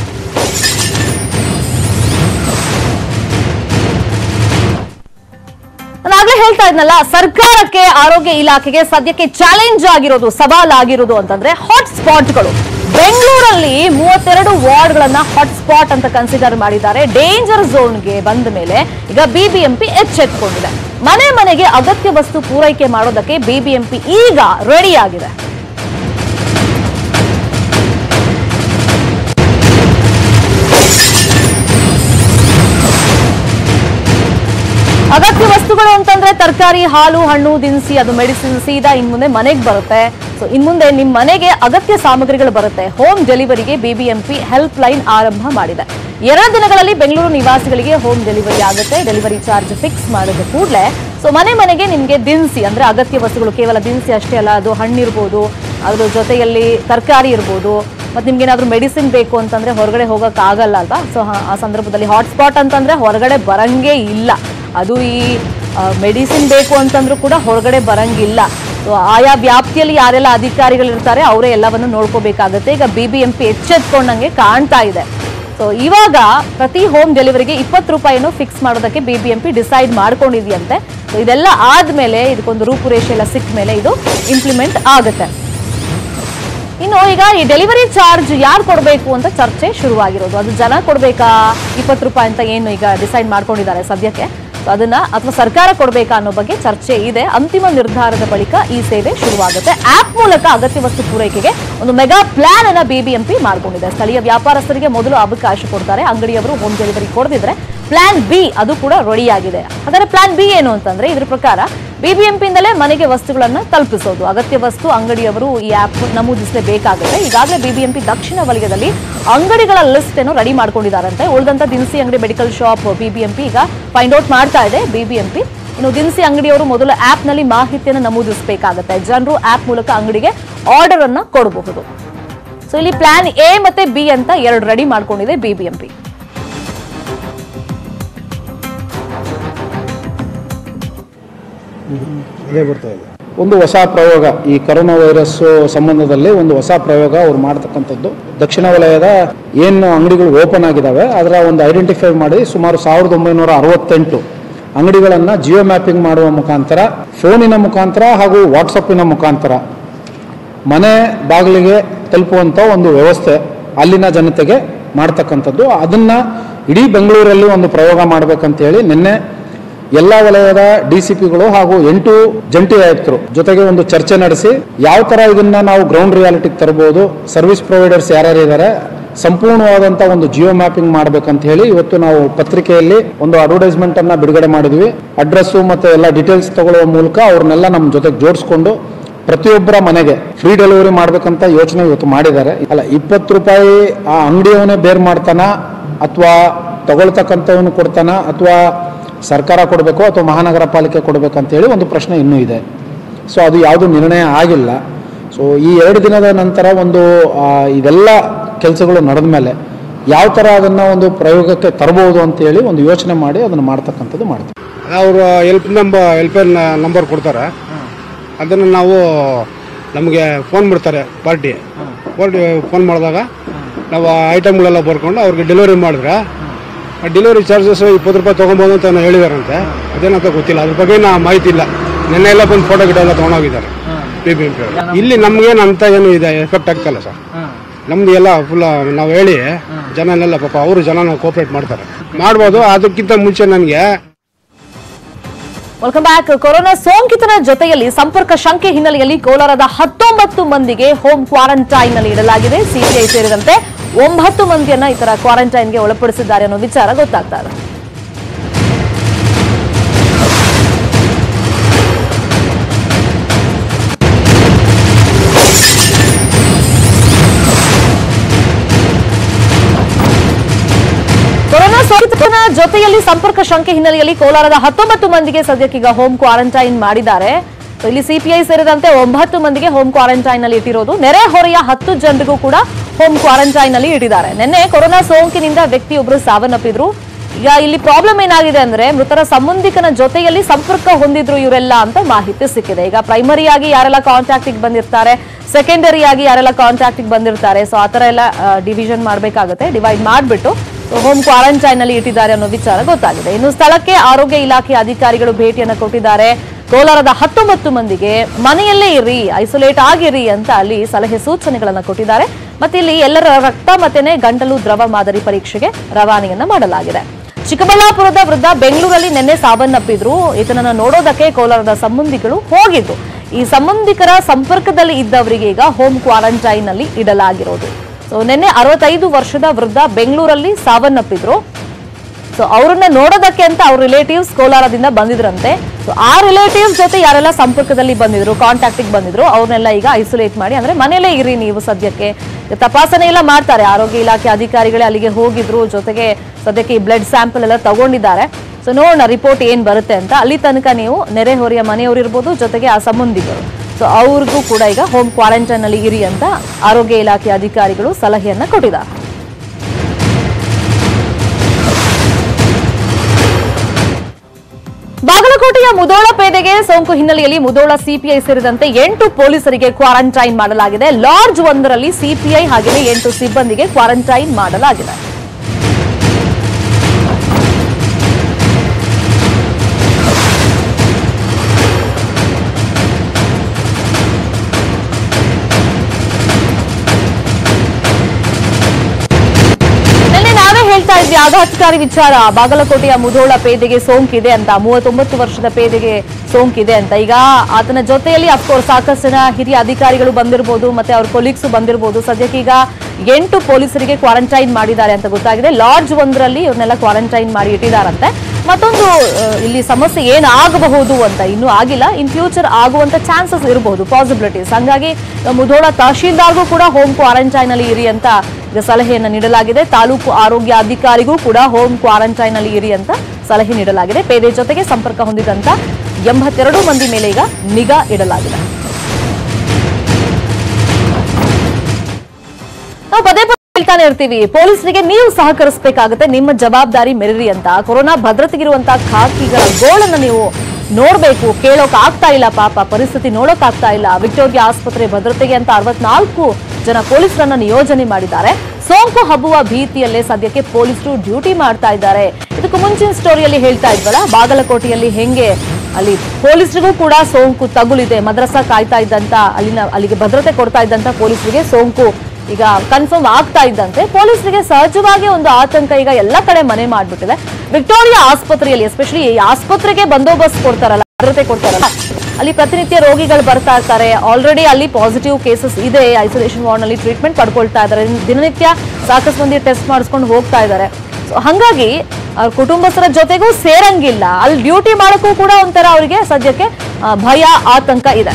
ನಾನಾಗ್ಲೇ ಹೇಳ್ತಾ ಇದ್ನಲ್ಲ ಸರ್ಕಾರಕ್ಕೆ ಆರೋಗ್ಯ ಇಲಾಖೆಗೆ ಸದ್ಯಕ್ಕೆ ಚಾಲೆಂಜ್ ಆಗಿರೋದು ಸವಾಲಾಗಿರೋದು ಅಂತಂದ್ರೆ ಹಾಟ್ ಸ್ಪಾಟ್ಗಳು ಬೆಂಗಳೂರಲ್ಲಿ ಮೂವತ್ತೆರಡು ವಾರ್ಡ್ಗಳನ್ನ ಹಾಟ್ ಸ್ಪಾಟ್ ಅಂತ ಕನ್ಸಿಡರ್ ಮಾಡಿದ್ದಾರೆ ಡೇಂಜರ್ ಝೋನ್ಗೆ ಬಂದ ಮೇಲೆ ಈಗ ಬಿಬಿಎಂಪಿ ಎಚ್ಚೆತ್ಕೊಂಡಿದೆ ಮನೆ ಮನೆಗೆ ಅಗತ್ಯ ವಸ್ತು ಪೂರೈಕೆ ಮಾಡೋದಕ್ಕೆ ಬಿಬಿಎಂಪಿ ಈಗ ರೆಡಿ ಆಗಿದೆ ಅಗತ್ಯ ವಸ್ತುಗಳು ಅಂತಂದ್ರೆ ತರಕಾರಿ ಹಾಲು ಹಣ್ಣು ದಿನಸಿ ಅದು ಮೆಡಿಸಿನ್ ಸೀದಾ ಇನ್ ಮುಂದೆ ಮನೆಗೆ ಬರುತ್ತೆ ಸೊ ಇನ್ ಮುಂದೆ ನಿಮ್ ಮನೆಗೆ ಅಗತ್ಯ ಸಾಮಗ್ರಿಗಳು ಬರುತ್ತೆ ಹೋಮ್ ಡೆಲಿವರಿಗೆ ಬಿಬಿಎಂಪಿ ಹೆಲ್ಪ್ ಲೈನ್ ಆರಂಭ ಮಾಡಿದೆ ಎರಡು ದಿನಗಳಲ್ಲಿ ಬೆಂಗಳೂರು ನಿವಾಸಿಗಳಿಗೆ ಹೋಮ್ ಡೆಲಿವರಿ ಆಗುತ್ತೆ ಡೆಲಿವರಿ ಚಾರ್ಜ್ ಫಿಕ್ಸ್ ಮಾಡಿದ ಕೂಡಲೇ ಸೊ ಮನೆ ಮನೆಗೆ ನಿಮ್ಗೆ ದಿನಸಿ ಅಂದ್ರೆ ಅಗತ್ಯ ವಸ್ತುಗಳು ಕೇವಲ ದಿನಸಿ ಅಷ್ಟೇ ಅಲ್ಲ ಅದು ಹಣ್ಣಿರ್ಬೋದು ಅದ್ರ ಜೊತೆಯಲ್ಲಿ ತರಕಾರಿ ಇರ್ಬೋದು ಮತ್ತೆ ನಿಮ್ಗೆ ಏನಾದ್ರು ಮೆಡಿಸಿನ್ ಬೇಕು ಅಂತಂದ್ರೆ ಹೊರಗಡೆ ಹೋಗಕ್ ಆಗಲ್ಲ ಅಲ್ವಾ ಸೊ ಆ ಸಂದರ್ಭದಲ್ಲಿ ಹಾಟ್ಸ್ಪಾಟ್ ಅಂತಂದ್ರೆ ಹೊರಗಡೆ ಬರಂಗೇ ಇಲ್ಲ ಅದು ಈ ಮೆಡಿಸಿನ್ ಬೇಕು ಅಂತಂದ್ರೂ ಕೂಡ ಹೊರಗಡೆ ಬರಂಗಿಲ್ಲ ಸೊ ಆಯಾ ವ್ಯಾಪ್ತಿಯಲ್ಲಿ ಯಾರೆಲ್ಲ ಅಧಿಕಾರಿಗಳು ಇರ್ತಾರೆ ಅವರೇ ಎಲ್ಲವನ್ನು ನೋಡ್ಕೋಬೇಕಾಗುತ್ತೆ ಈಗ ಬಿ ಬಿ ಎಂ ಪಿ ಎಚ್ಚೆತ್ಕೊಂಡಂಗೆ ಕಾಣ್ತಾ ಇದೆ ಸೊ ಇವಾಗ ಪ್ರತಿ ಹೋಮ್ ಡೆಲಿವರಿಗೆ ಇಪ್ಪತ್ತು ರೂಪಾಯಿನೂ ಫಿಕ್ಸ್ ಮಾಡೋದಕ್ಕೆ B B M P decide ಮಾಡ್ಕೊಂಡಿದೆಯಂತೆ ಸೊ ಇದೆಲ್ಲ ಆದ್ಮೇಲೆ ಇದಕ್ಕೊಂದು ರೂಪುರೇಷೆ ಎಲ್ಲ ಸಿಕ್ಕ ಮೇಲೆ ಇದು ಇಂಪ್ಲಿಮೆಂಟ್ ಆಗುತ್ತೆ ಇನ್ನು ಈಗ ಈ ಡೆಲಿವರಿ ಚಾರ್ಜ್ ಯಾರು ಕೊಡಬೇಕು ಅಂತ ಚರ್ಚೆ ಶುರುವಾಗಿರೋದು ಅದು ಜನ ಕೊಡಬೇಕಾ ಇಪ್ಪತ್ತು ರೂಪಾಯಿ ಅಂತ ಏನು ಈಗ ಡಿಸೈಡ್ ಮಾಡ್ಕೊಂಡಿದ್ದಾರೆ ಸದ್ಯಕ್ಕೆ So ಅದನ್ನ ಅಥವಾ ಸರ್ಕಾರ ಕೊಡಬೇಕಾ ಅನ್ನೋ ಬಗ್ಗೆ ಚರ್ಚೆ ಇದೆ ಅಂತಿಮ ನಿರ್ಧಾರದ ಬಳಿಕ ಈ ಸೇವೆ ಶುರುವಾಗುತ್ತೆ ಆಪ್ ಮೂಲಕ ಅಗತ್ಯ ವಸ್ತು ಪೂರೈಕೆಗೆ ಒಂದು ಮೆಗಾ ಪ್ಲಾನ್ ಅನ್ನ ಬಿಬಿಎಂಪಿ ಮಾಡ್ಕೊಂಡಿದೆ ಸ್ಥಳೀಯ ವ್ಯಾಪಾರಸ್ಥರಿಗೆ ಮೊದಲು ಅವಕಾಶ ಕೊಡ್ತಾರೆ ಅಂಗಡಿಯವರು ಹೋಮ್ ಡೆಲಿವರಿ ಕೊಡದಿದ್ರೆ ಪ್ಲಾನ್ ಬಿ ಅದು ಕೂಡ ರೆಡಿ ಆಗಿದೆ ಹಾಗಾದ್ರೆ ಪ್ಲಾನ್ ಬಿ ಏನು ಅಂತಂದ್ರೆ ಇದ್ರ ಪ್ರಕಾರ ಬಿಬಿಎಂಪಿಯಿಂದಲೇ ಮನೆಗೆ ವಸ್ತುಗಳನ್ನ ತಲುಪಿಸೋದು ಅಗತ್ಯ ವಸ್ತು ಅಂಗಡಿಯವರು ಈ ಆಪ್ ನಮೂದಿಸಲೇಬೇಕಾಗುತ್ತೆ ಈಗಾಗಲೇ ಬಿಬಿಎಂಪಿ ದಕ್ಷಿಣ ವಲಯದಲ್ಲಿ ಅಂಗಡಿಗಳ ಲಿಸ್ಟ್ ಏನು ರೆಡಿ ಮಾಡ್ಕೊಂಡಿದ್ದಾರಂತೆ ಉಳಿದಂತ ದಿನಸಿ ಅಂಗಡಿ ಮೆಡಿಕಲ್ ಶಾಪ್ ಬಿಬಿಎಂಪಿ ಈಗ ಫೈಂಡ್ ಔಟ್ ಮಾಡ್ತಾ ಇದೆ ಬಿಬಿಎಂಪಿ ಇನ್ನು ದಿನಸಿ ಅಂಗಡಿಯವರು ಮೊದಲು ಆಪ್ ನಲ್ಲಿ ಮಾಹಿತಿಯನ್ನು ನಮೂದಿಸಬೇಕಾಗುತ್ತೆ ಜನರು ಆಪ್ ಮೂಲಕ ಅಂಗಡಿಗೆ ಆರ್ಡರ್ ಅನ್ನ ಕೊಡಬಹುದು ಸೊ ಇಲ್ಲಿ ಪ್ಲಾನ್ ಎ ಮತ್ತೆ ಬಿ ಅಂತ ಎರಡು ರೆಡಿ ಮಾಡ್ಕೊಂಡಿದೆ ಬಿಬಿಎಂಪಿ ಅದೇ ಬರ್ತಾ ಇದೆ ಒಂದು ಹೊಸ ಪ್ರಯೋಗ ಈ ಕರೋನಾ ವೈರಸ್ ಸಂಬಂಧದಲ್ಲಿ ಒಂದು ಹೊಸ ಪ್ರಯೋಗ ಅವ್ರು ಮಾಡ್ತಕ್ಕಂಥದ್ದು ದಕ್ಷಿಣ ವಲಯದ ಏನು ಅಂಗಡಿಗಳು ಓಪನ್ ಆಗಿದ್ದಾವೆ ಅದರ ಒಂದು ಐಡೆಂಟಿಫೈ ಮಾಡಿ ಸುಮಾರು ಸಾವಿರದ ಒಂಬೈನೂರ ಅರವತ್ತೆಂಟು ಅಂಗಡಿಗಳನ್ನು ಜಿಯೋ ಮ್ಯಾಪಿಂಗ್ ಮಾಡುವ ಮುಖಾಂತರ ಫೋನಿನ ಮುಖಾಂತರ ಹಾಗೂ ವಾಟ್ಸಪ್ಪಿನ ಮುಖಾಂತರ ಮನೆ ಬಾಗಿಲಿಗೆ ತಲುಪುವಂಥ ಒಂದು ವ್ಯವಸ್ಥೆ ಅಲ್ಲಿನ ಜನತೆಗೆ ಮಾಡ್ತಕ್ಕಂಥದ್ದು ಅದನ್ನು ಇಡೀ ಬೆಂಗಳೂರಲ್ಲಿ ಒಂದು ಪ್ರಯೋಗ ಮಾಡಬೇಕಂತೇಳಿ ನಿನ್ನೆ ಎಲ್ಲ ವಲಯದ ಡಿ ಸಿ ಪಿಗಳು ಹಾಗೂ ಎಂಟು ಜಂಟಿ ಆಯುಕ್ತರು ಜೊತೆಗೆ ಒಂದು ಚರ್ಚೆ ನಡೆಸಿ ಯಾವ ಥರ ಇದನ್ನ ನಾವು ಗ್ರೌಂಡ್ ರಿಯಾಲಿಟಿಗೆ ತರಬಹುದು ಸರ್ವಿಸ್ ಪ್ರೊವೈಡರ್ಸ್ ಯಾರ್ಯಾರು ಇದ್ದಾರೆ ಸಂಪೂರ್ಣವಾದಂಥ ಒಂದು ಜಿಯೋ ಮ್ಯಾಪಿಂಗ್ ಮಾಡ್ಬೇಕಂತ ಹೇಳಿ ಇವತ್ತು ನಾವು ಪತ್ರಿಕೆಯಲ್ಲಿ ಒಂದು ಅಡ್ವರ್ಟೈಸ್ಮೆಂಟ್ ಅನ್ನ ಬಿಡುಗಡೆ ಮಾಡಿದ್ವಿ ಅಡ್ರೆಸ್ಸು ಮತ್ತೆ ಎಲ್ಲ ಡೀಟೇಲ್ಸ್ ತಗೊಳ್ಳುವ ಮೂಲಕ ಅವ್ರನ್ನೆಲ್ಲ ನಮ್ಮ ಜೊತೆಗೆ ಜೋಡಿಸ್ಕೊಂಡು ಪ್ರತಿಯೊಬ್ಬರ ಮನೆಗೆ ಫ್ರೀ ಡೆಲಿವರಿ ಮಾಡ್ಬೇಕಂತ ಯೋಚನೆ ಇವತ್ತು ಮಾಡಿದ್ದಾರೆ ಅಲ್ಲ ಇಪ್ಪತ್ತು ರೂಪಾಯಿ ಆ ಅಂಗಡಿಯವನೇ ಬೇರ್ ಮಾಡ್ತಾನ ಅಥವಾ ತಗೊಳ್ತಕ್ಕಂಥವನು ಕೊಡ್ತಾನ ಅಥವಾ ಸರ್ಕಾರ ಕೊಡಬೇಕು ಅಥವಾ ಮಹಾನಗರ ಪಾಲಿಕೆ ಕೊಡಬೇಕಂತ ಹೇಳಿ ಒಂದು ಪ್ರಶ್ನೆ ಇನ್ನೂ ಇದೆ ಸೊ ಅದು ಯಾವುದು ನಿರ್ಣಯ ಆಗಿಲ್ಲ ಸೊ ಈ ಎರಡು ದಿನದ ನಂತರ ಒಂದು ಆ, ಇದೆಲ್ಲ ಕೆಲಸಗಳು ನಡೆದ ಮೇಲೆ ಯಾವ ಥರ ಅದನ್ನು ಒಂದು ಪ್ರಯೋಗಕ್ಕೆ ತರಬಹುದು ಅಂತೇಳಿ ಒಂದು ಯೋಚನೆ ಮಾಡಿ ಅದನ್ನು ಮಾಡ್ತಕ್ಕಂಥದ್ದು ಮಾಡ್ತೀವಿ ಅವರು ಹೆಲ್ಪ್ ನಂಬರ್ ಹೆಲ್ಪರ್ ನಂಬರ್ ಕೊಡ್ತಾರೆ ಅದನ್ನು ನಾವು ನಮಗೆ ಫೋನ್ ಮಾಡ್ತಾರೆ ಪಾರ್ಟಿ ಪಾರ್ಟಿ ಫೋನ್ ಮಾಡಿದಾಗ ನಾವು ಐಟಮ್ಗಳೆಲ್ಲ ಬರ್ಕೊಂಡು ಅವ್ರಿಗೆ ಡೆಲಿವರಿ ಮಾಡಿದ್ರೆ ಆ ಡೆಲಿವರಿ ಚಾರ್ಜಸ್ ಇಪ್ಪತ್ತು ರೂಪಾಯಿ ತೊಗೊಬೋದು ಅಂತ ಏನೋ ಹೇಳಿದಾರಂತೆ ಅದೇನಂತ ಗೊತ್ತಿಲ್ಲ ಅದ್ರ ಬಗ್ಗೆ ನಾ ಮಾಹಿತಿ ಇಲ್ಲ ನಿನ್ನೆ ಎಲ್ಲ ಬಂದು ಫೋಟೋ ಗಿಡ ಎಲ್ಲ ತೊಗೊಂಡೋಗಿದ್ದಾರೆ ಬಿ ಬಿ ಎಂ ಪಿ ಇಲ್ಲಿ ನಮ್ಗೇನು ಅಂತ ಏನು ಇದೆ ಎಫೆಕ್ಟ್ ಆಗ್ತಲ್ಲ ಸರ್ ನಮ್ದು ಎಲ್ಲ ಫುಲ್ ನಾವು ಹೇಳಿ ಜನನೆಲ್ಲ ಪಾಪ ಅವರು ಜನನ ಕೋಪರೇಟ್ ಮಾಡ್ತಾರೆ ಮಾಡ್ಬೋದು ಅದಕ್ಕಿಂತ ಮುಂಚೆ ನನಗೆ ವೆಲ್ಕಮ್ ಬ್ಯಾಕ್ ಕೊರೋನಾ ಸೋಂಕಿತರ ಜೊತೆಯಲ್ಲಿ ಸಂಪರ್ಕ ಶಂಕೆ ಹಿನ್ನೆಲೆಯಲ್ಲಿ ಕೋಲಾರದ ಹತ್ತೊಂಬತ್ತು ಮಂದಿಗೆ ಹೋಮ್ ಕ್ವಾರಂಟೈನ್ ನಲ್ಲಿ ಇಡಲಾಗಿದೆ ಸಿಪಿಐ ಸೇರಿದಂತೆ ಒಂಬತ್ತು ಮಂದಿಯನ್ನ ಈ ತರ ಕ್ವಾರಂಟೈನ್ಗೆ ಒಳಪಡಿಸಿದ್ದಾರೆ ಅನ್ನೋ ವಿಚಾರ ಗೊತ್ತಾಗ್ತಾ ಇದೆ ಕೊರೋನಾ ಸೋಂಕಿತರ ಜೊತೆಯಲ್ಲಿ ಸಂಪರ್ಕ ಶಂಕೆ ಹಿನ್ನೆಲೆಯಲ್ಲಿ ಕೋಲಾರದ ಹತ್ತೊಂಬತ್ತು ಮಂದಿಗೆ ಸದ್ಯಕ್ಕೀಗ ಹೋಮ್ ಕ್ವಾರಂಟೈನ್ ಮಾಡಿದ್ದಾರೆ So, ಇಲ್ಲಿ ಸಿಪಿಐ ಸೇರಿದಂತೆ ಒಂಬತ್ತು ಮಂದಿಗೆ ಹೋಮ್ ಕ್ವಾರಂಟೈನ್ ನಲ್ಲಿ ಇಟ್ಟಿರೋದು ನೆರೆಹೊರೆಯ ಹತ್ತು ಜನರಿಗೂ ಕೂಡ ಹೋಮ್ ಕ್ವಾರಂಟೈನ್ ನಲ್ಲಿ ಇಟ್ಟಿದ್ದಾರೆ ನಿನ್ನೆ ಕೊರೋನಾ ಸೋಂಕಿನಿಂದ ವ್ಯಕ್ತಿಯೊಬ್ಬರು ಸಾವನ್ನಪ್ಪಿದ್ರು ಈಗ ಇಲ್ಲಿ ಪ್ರಾಬ್ಲಮ್ ಏನಾಗಿದೆ ಅಂದ್ರೆ ಮೃತರ ಸಂಬಂಧಿಕನ ಜೊತೆಯಲ್ಲಿ ಸಂಪರ್ಕ ಹೊಂದಿದ್ರು ಇವರೆಲ್ಲ ಅಂತ ಮಾಹಿತಿ ಸಿಕ್ಕಿದೆ ಈಗ ಪ್ರೈಮರಿ ಆಗಿ ಯಾರೆಲ್ಲ ಕಾಂಟ್ಯಾಕ್ಟಿಗೆ ಬಂದಿರ್ತಾರೆ ಸೆಕೆಂಡರಿ ಆಗಿ ಯಾರೆಲ್ಲ ಕಾಂಟ್ಯಾಕ್ಟಿಗೆ ಬಂದಿರ್ತಾರೆ ಸೊ ಆ ಥರ ಎಲ್ಲ ಡಿವಿಷನ್ ಮಾಡಬೇಕಾಗುತ್ತೆ ಡಿವೈಡ್ ಮಾಡಿಬಿಟ್ಟು ಹೋಮ್ ಕ್ವಾರಂಟೈನ್ ನಲ್ಲಿ ಇಟ್ಟಿದ್ದಾರೆ ಅನ್ನೋ ವಿಚಾರ ಗೊತ್ತಾಗಿದೆ ಇನ್ನು ಸ್ಥಳಕ್ಕೆ ಆರೋಗ್ಯ ಇಲಾಖೆ ಅಧಿಕಾರಿಗಳು ಭೇಟಿಯನ್ನು ಕೊಟ್ಟಿದ್ದಾರೆ ಕೋಲಾರದ ಹತ್ತೊಂಬತ್ತು ಮಂದಿಗೆ ಮನೆಯಲ್ಲೇ ಇರಿ ಐಸೋಲೇಟ್ ಆಗಿರಿ ಅಂತ ಅಲ್ಲಿ ಸಲಹೆ ಸೂಚನೆಗಳನ್ನ ಕೊಟ್ಟಿದ್ದಾರೆ ಮತ್ತೆ ಇಲ್ಲಿ ಎಲ್ಲರ ರಕ್ತ ಮತ್ತೆನೆ ಗಂಟಲು ದ್ರವ ಮಾದರಿ ಪರೀಕ್ಷೆಗೆ ರವಾನೆಯನ್ನ ಮಾಡಲಾಗಿದೆ ಚಿಕ್ಕಬಳ್ಳಾಪುರದ ವೃದ್ಧ ಬೆಂಗಳೂರಲ್ಲಿ ನಿನ್ನೆ ಸಾವನ್ನಪ್ಪಿದ್ರು ಈತನನ್ನ ನೋಡೋದಕ್ಕೆ ಕೋಲಾರದ ಸಂಬಂಧಿಗಳು ಹೋಗಿದ್ದು ಈ ಸಂಬಂಧಿಕರ ಸಂಪರ್ಕದಲ್ಲಿ ಇದ್ದವರಿಗೆ ಈಗ ಹೋಮ್ ಕ್ವಾರಂಟೈನ್ ನಲ್ಲಿ ಇಡಲಾಗಿರೋದು ಸೊ ನಿನ್ನೆ ಅರವತ್ತೈದು ವರ್ಷದ ವೃದ್ಧ ಬೆಂಗಳೂರಲ್ಲಿ ಸಾವನ್ನಪ್ಪಿದ್ರು ಸೊ ಅವ್ರನ್ನ ನೋಡೋದಕ್ಕೆ ಅಂತ ಅವ್ರ ರಿಲೇಟಿವ್ಸ್ ಕೋಲಾರದಿಂದ ಬಂದಿದ್ರಂತೆ ಸೊ ಆ ರಿಲೇಟಿವ್ಸ್ ಜೊತೆ ಯಾರೆಲ್ಲ ಸಂಪರ್ಕದಲ್ಲಿ ಬಂದಿದ್ರು ಕಾಂಟ್ಯಾಕ್ಟಿಗೆ ಬಂದಿದ್ರು ಅವ್ರನ್ನೆಲ್ಲ ಈಗ ಐಸೋಲೇಟ್ ಮಾಡಿ ಅಂದ್ರೆ ಮನೇಲೇ ಇರಿ ನೀವು ಸದ್ಯಕ್ಕೆ ತಪಾಸಣೆ ಎಲ್ಲ ಮಾಡ್ತಾರೆ ಆರೋಗ್ಯ ಇಲಾಖೆ ಅಧಿಕಾರಿಗಳೇ ಅಲ್ಲಿಗೆ ಹೋಗಿದ್ರು ಜೊತೆಗೆ ಸದ್ಯಕ್ಕೆ ಈ ಬ್ಲಡ್ ಸ್ಯಾಂಪಲ್ ಎಲ್ಲ ತಗೊಂಡಿದ್ದಾರೆ ಸೊ ನೋಡೋಣ ರಿಪೋರ್ಟ್ ಏನ್ ಬರುತ್ತೆ ಅಂತ ಅಲ್ಲಿ ತನಕ ನೀವು ನೆರೆಹೊರೆಯ ಮನೆಯವರು ಇರ್ಬೋದು ಜೊತೆಗೆ ಆ ಸಂಬಂಧಿಕರು ಸೊ ಅವ್ರಿಗೂ ಕೂಡ ಈಗ ಹೋಮ್ ಕ್ವಾರಂಟೈನ್ ಅಲ್ಲಿ ಇರಿ ಅಂತ ಆರೋಗ್ಯ ಇಲಾಖೆ ಅಧಿಕಾರಿಗಳು ಸಲಹೆಯನ್ನ ಕೊಟ್ಟಿದ್ದಾರೆ ಬಾಗಲಕೋಟೆಯ ಮುದೋಳ ಪೇದೆಗೆ ಸೋಂಕು ಹಿನ್ನೆಲೆಯಲ್ಲಿ ಮುದೋಳ ಸಿಪಿಐ ಸೇರಿದಂತೆ ಎಂಟು ಪೊಲೀಸರಿಗೆ ಕ್ವಾರಂಟೈನ್ ಮಾಡಲಾಗಿದೆ ಲಾಡ್ಜ್ ಒಂದರಲ್ಲಿ ಸಿಪಿಐ ಹಾಗೆಯೇ ಎಂಟು ಸಿಬ್ಬಂದಿಗೆ ಕ್ವಾರಂಟೈನ್ ಮಾಡಲಾಗಿದೆ ನಿನ್ನೆ ನಾವೇ ಹೇಳ್ತಾ ಇದ್ವಿ ಆಘಾತಕಾರಿ ವಿಚಾರ ಬಾಗಲಕೋಟೆಯ ಮುಧೋಳ ಪೇದೆಗೆ ಸೋಂಕಿದೆ ಅಂತ ಮೂವತ್ತೊಂಬತ್ತು ವರ್ಷದ ಪೇದೆಗೆ ಸೋಂಕಿದೆ ಅಂತ ಈಗ ಆತನ ಜೊತೆಯಲ್ಲಿ ಅಫ್ಕೋರ್ಸ್ ಸಾಕಷ್ಟು ಜನ ಹಿರಿಯ ಅಧಿಕಾರಿಗಳು ಬಂದಿರಬಹುದು ಮತ್ತೆ ಅವ್ರ ಕೊಲೀಗ್ಸ್ ಬಂದಿರಬಹುದು ಸದ್ಯಕ್ಕೆ ಈಗ ಎಂಟು ಪೊಲೀಸರಿಗೆ ಕ್ವಾರಂಟೈನ್ ಮಾಡಿದ್ದಾರೆ ಅಂತ ಗೊತ್ತಾಗಿದೆ ಲಾಡ್ಜ್ ಒಂದರಲ್ಲಿ ಇವ್ರನ್ನೆಲ್ಲ ಕ್ವಾರಂಟೈನ್ ಮಾಡಿ ಇಟ್ಟಿದ್ದಾರಂತೆ ಮತ್ತೊಂದು ಆ, ಇಲ್ಲಿ ಸಮಸ್ಯೆ ಏನಾಗಬಹುದು ಅಂತ ಇನ್ನೂ ಆಗಿಲ್ಲ ಇನ್ ಫ್ಯೂಚರ್ ಆಗುವಂತ ಚಾನ್ಸಸ್ ಇರಬಹುದು ಪಾಸಿಬಿಲಿಟೀಸ್ ಹಂಗಾಗಿ ಆ, ಮುಧೋಳ ತಹಶೀಲ್ದಾರ್ಗೂ ಕೂಡ ಹೋಮ್ ಕ್ವಾರಂಟೈನ್ ಅಲ್ಲಿ ಇರಿ ಅಂತ ಈಗ ಸಲಹೆಯನ್ನು ನೀಡಲಾಗಿದೆ ತಾಲೂಕು ಆರೋಗ್ಯ ಅಧಿಕಾರಿಗೂ ಕೂಡ ಹೋಮ್ ಕ್ವಾರಂಟೈನ್ ಅಲ್ಲಿ ಇರಿ ಅಂತ ಸಲಹೆ ನೀಡಲಾಗಿದೆ ಪೇದೆ ಜೊತೆಗೆ ಸಂಪರ್ಕ ಹೊಂದಿದಂತ ಎಂಬತ್ತೆರಡು ಮಂದಿ ಮೇಲೆ ಈಗ ನಿಗಾ ಇಡಲಾಗಿದೆ ನಾವು ಪದೇ ಪದೇ ಹೇಳ್ತಾನೆ ಇರ್ತೀವಿ ಪೊಲೀಸರಿಗೆ ನೀವು ಸಹಕರಿಸಬೇಕಾಗುತ್ತೆ ನಿಮ್ಮ ಜವಾಬ್ದಾರಿ ಮೆರಿರಿ ಅಂತ ಕೊರೋನಾ ಭದ್ರತೆಗಿರುವಂತಹ ಖಾಕಿಗಳ ಗೋಳನ್ನ ನೀವು ನೋಡ್ಬೇಕು ಕೇಳೋಕ್ ಆಗ್ತಾ ಇಲ್ಲ ಪಾಪ ಪರಿಸ್ಥಿತಿ ನೋಡೋಕ್ ಆಗ್ತಾ ಇಲ್ಲ ವಿಕ್ಟೋರಿಯಾ ಆಸ್ಪತ್ರೆ ಭದ್ರತೆಗೆ ಅಂತ ಅರವತ್ನಾಲ್ಕು ಜನ ಪೊಲೀಸರನ್ನ ನಿಯೋಜನೆ ಮಾಡಿದ್ದಾರೆ ಸೋಂಕು ಹಬ್ಬುವ ಭೀತಿಯಲ್ಲೇ ಸದ್ಯಕ್ಕೆ ಪೊಲೀಸರು ಡ್ಯೂಟಿ ಮಾಡ್ತಾ ಇದ್ದಾರೆ ಇದಕ್ಕೂ ಮುಂಚಿನ ಸ್ಟೋರಿಯಲ್ಲಿ ಹೇಳ್ತಾ ಇದ್ವಲ್ಲ ಬಾಗಲಕೋಟೆಯಲ್ಲಿ ಹೆಂಗೆ ಅಲ್ಲಿ ಪೊಲೀಸರಿಗೂ ಕೂಡ ಸೋಂಕು ತಗುಲಿದೆ ಮದ್ರಸಾ ಕಾಯ್ತಾ ಇದ್ದಂತ ಅಲ್ಲಿನ ಅಲ್ಲಿಗೆ ಭದ್ರತೆ ಕೊಡ್ತಾ ಇದ್ದಂತ ಪೊಲೀಸರಿಗೆ ಸೋಂಕು ಈಗ ಕನ್ಫರ್ಮ್ ಆಗ್ತಾ ಇದ್ದಂತೆ ಪೊಲೀಸರಿಗೆ ಸಹಜವಾಗಿ ಒಂದು ಆತಂಕ ಈಗ ಎಲ್ಲ ಕಡೆ ಮನೆ ಮಾಡ್ಬಿಟ್ಟಿದೆ ವಿಕ್ಟೋರಿಯಾ ಆಸ್ಪತ್ರೆಯಲ್ಲಿ ಎಸ್ಪೆಷಲಿ ಆಸ್ಪತ್ರೆಗೆ ಬಂದೋಬಸ್ತ್ ಕೊಡ್ತಾರಲ್ಲ ಭದ್ರತೆ ಕೊಡ್ತಾರಲ್ಲ ಅಲ್ಲಿ ಪ್ರತಿನಿತ್ಯ ರೋಗಿಗಳು ಬರ್ತಾ ಇರ್ತಾರೆ ಆಲ್ರೆಡಿ ಅಲ್ಲಿ ಪಾಸಿಟಿವ್ ಕೇಸಸ್ ಇದೆ ಐಸೋಲೇಷನ್ ವಾರ್ಡ್ ನಲ್ಲಿ ಟ್ರೀಟ್ಮೆಂಟ್ ಪಡ್ಕೊಳ್ತಾ ಇದ್ದಾರೆ ದಿನನಿತ್ಯ ಸಾಕಷ್ಟು ಮಂದಿ ಟೆಸ್ಟ್ ಮಾಡಿಸ್ಕೊಂಡು ಹೋಗ್ತಾ ಇದ್ದಾರೆ ಸೊ ಹಾಗಾಗಿ ಅವ್ರ ಕುಟುಂಬಸ್ಥರ ಜೊತೆಗೂ ಸೇರಂಗಿಲ್ಲ ಅಲ್ಲಿ ಡ್ಯೂಟಿ ಮಾಡೋಕ್ಕೂ ಕೂಡ ಒಂಥರ ಅವರಿಗೆ ಸದ್ಯಕ್ಕೆ ಆ, ಭಯ ಆತಂಕ ಇದೆ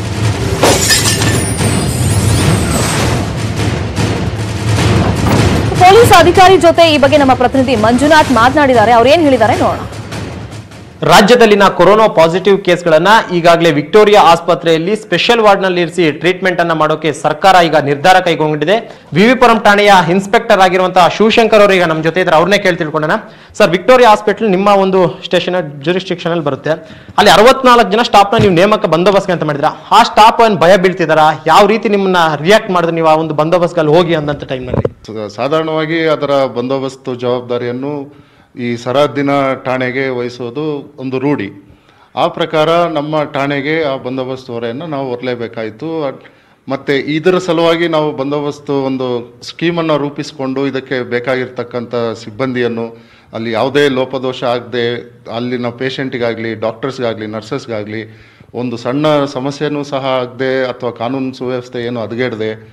ಪೊಲೀಸ್ ಅಧಿಕಾರಿ ಜೊತೆ ಈ ಬಗ್ಗೆ ನಮ್ಮ ಪ್ರತಿನಿಧಿ ಮಂಜುನಾಥ್ ಮಾತನಾಡಿದ್ದಾರೆ ಅವ್ರು ಏನ್ ಹೇಳಿದ್ದಾರೆ ನೋಡೋಣ ರಾಜ್ಯದಲ್ಲಿನ ಕೊರೋನಾ ಪಾಸಿಟಿವ್ ಕೇಸ್ಗಳನ್ನ ಈಗಾಗಲೇ ವಿಕ್ಟೋರಿಯಾ ಆಸ್ಪತ್ರೆಯಲ್ಲಿ ಸ್ಪೆಷಲ್ ವಾರ್ಡ್ ನಲ್ಲಿ ಇರಿಸಿ ಟ್ರೀಟ್ಮೆಂಟ್ ಅನ್ನ ಮಾಡೋಕೆ ಸರ್ಕಾರ ಈಗ ನಿರ್ಧಾರ ಕೈಗೊಂಡಿದೆ ವಿವಿಪುರಂ ಠಾಣೆಯ ಇನ್ಸ್ಪೆಕ್ಟರ್ ಆಗಿರುವಂತಹ ಶಿವಶಂಕರ್ ಅವರು ಈಗ ನಮ್ಮ ಜೊತೆ ಇದ್ರೆ ಅವ್ರನ್ನೇ ಕೇಳಿ ತಿಳ್ಕೊಳ್ಳೋಣ ಸರ್ ವಿಕ್ಟೋರಿಯಾ ಹಾಸ್ಪಿಟಲ್ ನಿಮ್ಮ ಒಂದು ಸ್ಟೇಷನ್ ಜುರಿಸ್ಟಿಕ್ಷನ್ ಅಲ್ಲಿ ಬರುತ್ತೆ ಅಲ್ಲಿ ಅರವತ್ನಾಲ್ಕು ಜನ ಸ್ಟಾಫ್ ನ ನೀವು ನೇಮಕ ಬಂದೋಬಸ್ತ್ ಅಂತ ಮಾಡಿದ್ರ ಆ ಸ್ಟಾಫ್ ಅನ್ನು ಭಯ ಬೀಳ್ತಿದಾರ ಯಾವ ರೀತಿ ನಿಮ್ಮನ್ನ ರಿಯಾಕ್ಟ್ ಮಾಡಿದ್ರೆ ನೀವು ಆ ಒಂದು ಬಂದೋಬಸ್ತ್ ಅಲ್ಲಿ ಹೋಗಿ ಅಂದಂತ ಟೈಮ್ ನಲ್ಲಿ ಸ- ಸಾಧಾರಣವಾಗಿ ಅದರ ಬಂದೋಬಸ್ತು ಜವಾಬ್ದಾರಿಯನ್ನು ಈ ಸರಹದ್ದಿನ ಠಾಣೆಗೆ ವಹಿಸೋದು ಒಂದು ರೂಢಿ ಆ ಪ್ರಕಾರ ನಮ್ಮ ಠಾಣೆಗೆ ಆ ಬಂದೋಬಸ್ತ್ ಹೊರೆಯನ್ನು ನಾವು ಹೊರಲೇಬೇಕಾಯಿತು ಮತ್ತು ಇದರ ಸಲುವಾಗಿ ನಾವು ಬಂದೋಬಸ್ತು ಒಂದು ಸ್ಕೀಮನ್ನು ರೂಪಿಸಿಕೊಂಡು ಇದಕ್ಕೆ ಬೇಕಾಗಿರ್ತಕ್ಕಂಥ ಸಿಬ್ಬಂದಿಯನ್ನು ಅಲ್ಲಿ ಯಾವುದೇ ಲೋಪದೋಷ ಆಗದೆ ಅಲ್ಲಿನ ಪೇಷಂಟಿಗಾಗಲಿ ಡಾಕ್ಟರ್ಸ್ಗಾಗಲಿ ನರ್ಸಸ್ಗಾಗಲಿ ಒಂದು ಸಣ್ಣ ಸಮಸ್ಯೆನೂ ಸಹ ಆಗದೆ ಅಥವಾ ಕಾನೂನು ಸುವ್ಯವಸ್ಥೆ ಏನು ಹದಗೆಡದೆ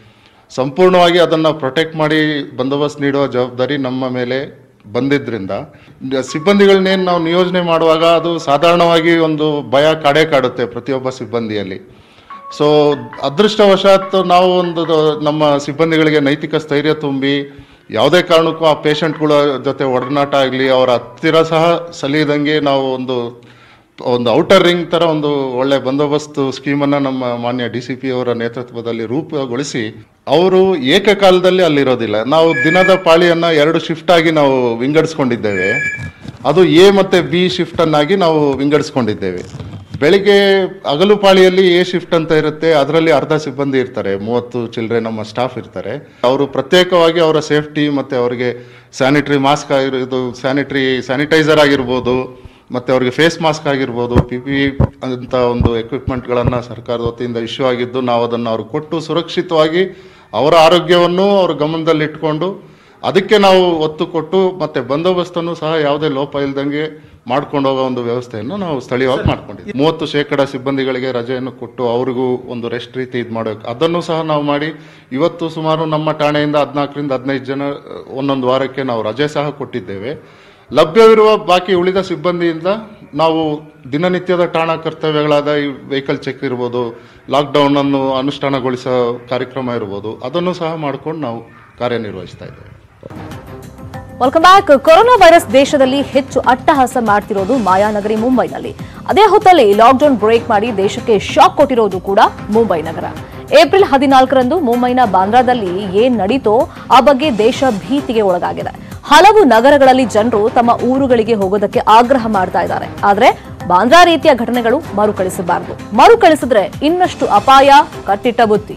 ಸಂಪೂರ್ಣವಾಗಿ ಅದನ್ನು ಪ್ರೊಟೆಕ್ಟ್ ಮಾಡಿ ಬಂದೋಬಸ್ತ್ ನೀಡುವ ಜವಾಬ್ದಾರಿ ನಮ್ಮ ಮೇಲೆ ಬಂದಿದ್ರಿಂದ ಸಿಬ್ಬಂದಿಗಳನ್ನೇನು ನಾವು ನಿಯೋಜನೆ ಮಾಡುವಾಗ ಅದು ಸಾಧಾರಣವಾಗಿ ಒಂದು ಭಯ ಕಾಡೇ ಕಾಡುತ್ತೆ ಪ್ರತಿಯೊಬ್ಬ ಸಿಬ್ಬಂದಿಯಲ್ಲಿ ಸೊ ಅದೃಷ್ಟವಶಾತ್ ನಾವು ಒಂದು ದ- ನಮ್ಮ ಸಿಬ್ಬಂದಿಗಳಿಗೆ ನೈತಿಕ ಸ್ಥೈರ್ಯ ತುಂಬಿ ಯಾವುದೇ ಕಾರಣಕ್ಕೂ ಆ ಪೇಷಂಟ್ಗಳ ಜೊತೆ ಒಡನಾಟ ಆಗಲಿ ಅವರ ಹತ್ತಿರ ಸಹ ಸಲಿಯದಂಗೆ ನಾವು ಒಂದು ಒಂದು ಔಟರ್ ರಿಂಗ್ ಥರ ಒಂದು ಒಳ್ಳೆ ಬಂದೋಬಸ್ತ್ ಸ್ಕೀಮನ್ನು ನಮ್ಮ ಮಾನ್ಯ ಡಿ ಸಿ ಪಿ ಅವರ ನೇತೃತ್ವದಲ್ಲಿ ರೂಪುಗೊಳಿಸಿ ಅವರು ಏಕಕಾಲದಲ್ಲಿ ಅಲ್ಲಿರೋದಿಲ್ಲ ನಾವು ದಿನದ ಪಾಳಿಯನ್ನು ಎರಡು ಶಿಫ್ಟ್ ಆಗಿ ನಾವು ವಿಂಗಡಿಸ್ಕೊಂಡಿದ್ದೇವೆ ಅದು ಎ ಮತ್ತು ಬಿ ಶಿಫ್ಟನ್ನಾಗಿ ನಾವು ವಿಂಗಡಿಸ್ಕೊಂಡಿದ್ದೇವೆ ಬೆಳಿಗ್ಗೆ ಹಗಲು ಪಾಳಿಯಲ್ಲಿ ಎ ಶಿಫ್ಟ್ ಅಂತ ಇರುತ್ತೆ ಅದರಲ್ಲಿ ಅರ್ಧ ಸಿಬ್ಬಂದಿ ಇರ್ತಾರೆ ಮೂವತ್ತು ಚಿಲ್ಲರೆ ನಮ್ಮ ಸ್ಟಾಫ್ ಇರ್ತಾರೆ ಅವರು ಪ್ರತ್ಯೇಕವಾಗಿ ಅವರ ಸೇಫ್ಟಿ ಮತ್ತು ಅವರಿಗೆ ಸ್ಯಾನಿಟರಿ ಮಾಸ್ಕ್ ಆಗಿರೋದು ಸ್ಯಾನಿಟರಿ ಸ್ಯಾನಿಟೈಸರ್ ಆಗಿರ್ಬೋದು ಮತ್ತು ಅವರಿಗೆ ಫೇಸ್ ಮಾಸ್ಕ್ ಆಗಿರ್ಬೋದು ಪಿ ಪಿ ಅಂತ ಒಂದು ಎಕ್ವಿಪ್ಮೆಂಟ್ಗಳನ್ನು ಸರ್ಕಾರದ ವತಿಯಿಂದ ಇಶ್ಯೂ ಆಗಿದ್ದು ನಾವು ಅದನ್ನು ಅವ್ರಿಗೆ ಕೊಟ್ಟು ಸುರಕ್ಷಿತವಾಗಿ ಅವರ ಆರೋಗ್ಯವನ್ನು ಅವ್ರ ಗಮನದಲ್ಲಿಟ್ಕೊಂಡು ಅದಕ್ಕೆ ನಾವು ಒತ್ತು ಕೊಟ್ಟು ಮತ್ತೆ ಬಂದೋಬಸ್ತನ್ನು ಸಹ ಯಾವುದೇ ಲೋಪ ಇಲ್ದಂಗೆ ಮಾಡ್ಕೊಂಡು ಹೋಗೋ ಒಂದು ವ್ಯವಸ್ಥೆಯನ್ನು ನಾವು ಸ್ಥಳೀಯವಾಗಿ ಮಾಡ್ಕೊಂಡಿದ್ದೀವಿ ಮೂವತ್ತು ಶೇಕಡ ಸಿಬ್ಬಂದಿಗಳಿಗೆ ರಜೆಯನ್ನು ಕೊಟ್ಟು ಅವ್ರಿಗೂ ಒಂದು ರೆಸ್ಟ್ ರೀತಿ ಇದು ಮಾಡಬೇಕು ಅದನ್ನು ಸಹ ನಾವು ಮಾಡಿ ಇವತ್ತು ಸುಮಾರು ನಮ್ಮ ಠಾಣೆಯಿಂದ ಹದಿನಾಲ್ಕರಿಂದ ಹದಿನೈದು ಜನ ಅಹ್, ಒಂದೊಂದು ವಾರಕ್ಕೆ ನಾವು ರಜೆ ಸಹ ಕೊಟ್ಟಿದ್ದೇವೆ ಲಭ್ಯವಿರುವ ಬಾಕಿ ಉಳಿದ ಸಿಬ್ಬಂದಿಯಿಂದ ನಾವು ದಿನನಿತ್ಯದ ಠಾಣಾ ಕರ್ತವ್ಯಗಳಾದ ಈ ವೆಹಿಕಲ್ ಚೆಕ್ ಇರ್ಬೋದು ಲಾಕ್ಡೌನ್ ಅನ್ನು ಅನುಷ್ಠಾನಗೊಳಿಸೋ ಕಾರ್ಯಕ್ರಮ ಇರ್ಬೋದು ಅದನ್ನು ಸಹ ಮಾಡ್ಕೊಂಡು ನಾವು ಕಾರ್ಯನಿರ್ವಹಿಸ್ತಾ ಇದ್ದೇವೆ ವೆಲ್ಕಮ್ ಬ್ಯಾಕ್ ಕೊರೋನಾ ವೈರಸ್ ದೇಶದಲ್ಲಿ ಹೆಚ್ಚು ಅಟ್ಟಹಾಸ ಮಾಡ್ತಿರೋದು ಮಾಯಾನಗರಿ ಮುಂಬೈನಲ್ಲಿ ಅದೇ ಹೊತ್ತಲ್ಲಿ ಲಾಕ್ಡೌನ್ ಬ್ರೇಕ್ ಮಾಡಿ ದೇಶಕ್ಕೆ ಶಾಕ್ ಕೊಟ್ಟಿರೋದು ಕೂಡ ಮುಂಬೈ ನಗರ ಏಪ್ರಿಲ್ ಹದಿನಾಲ್ಕರಂದು ಮುಂಬೈನ ಬಾಂದ್ರಾದಲ್ಲಿ ಏನ್ ನಡೀತೋ ಆ ಬಗ್ಗೆ ದೇಶ ಭೀತಿಗೆ ಒಳಗಾಗಿದೆ ಹಲವು ನಗರಗಳಲ್ಲಿ ಜನರು ತಮ್ಮ ಊರುಗಳಿಗೆ ಹೋಗೋದಕ್ಕೆ ಆಗ್ರಹ ಮಾಡ್ತಾ ಇದ್ದಾರೆ ಆದ್ರೆ ಬಾಂದ್ರಾ ರೀತಿಯ ಘಟನೆಗಳು ಮರುಕಳಿಸಬಾರದು ಮರುಕಳಿಸಿದ್ರೆ ಇನ್ನಷ್ಟು ಅಪಾಯ ಕಟ್ಟಿಟ್ಟ ಬುತ್ತಿ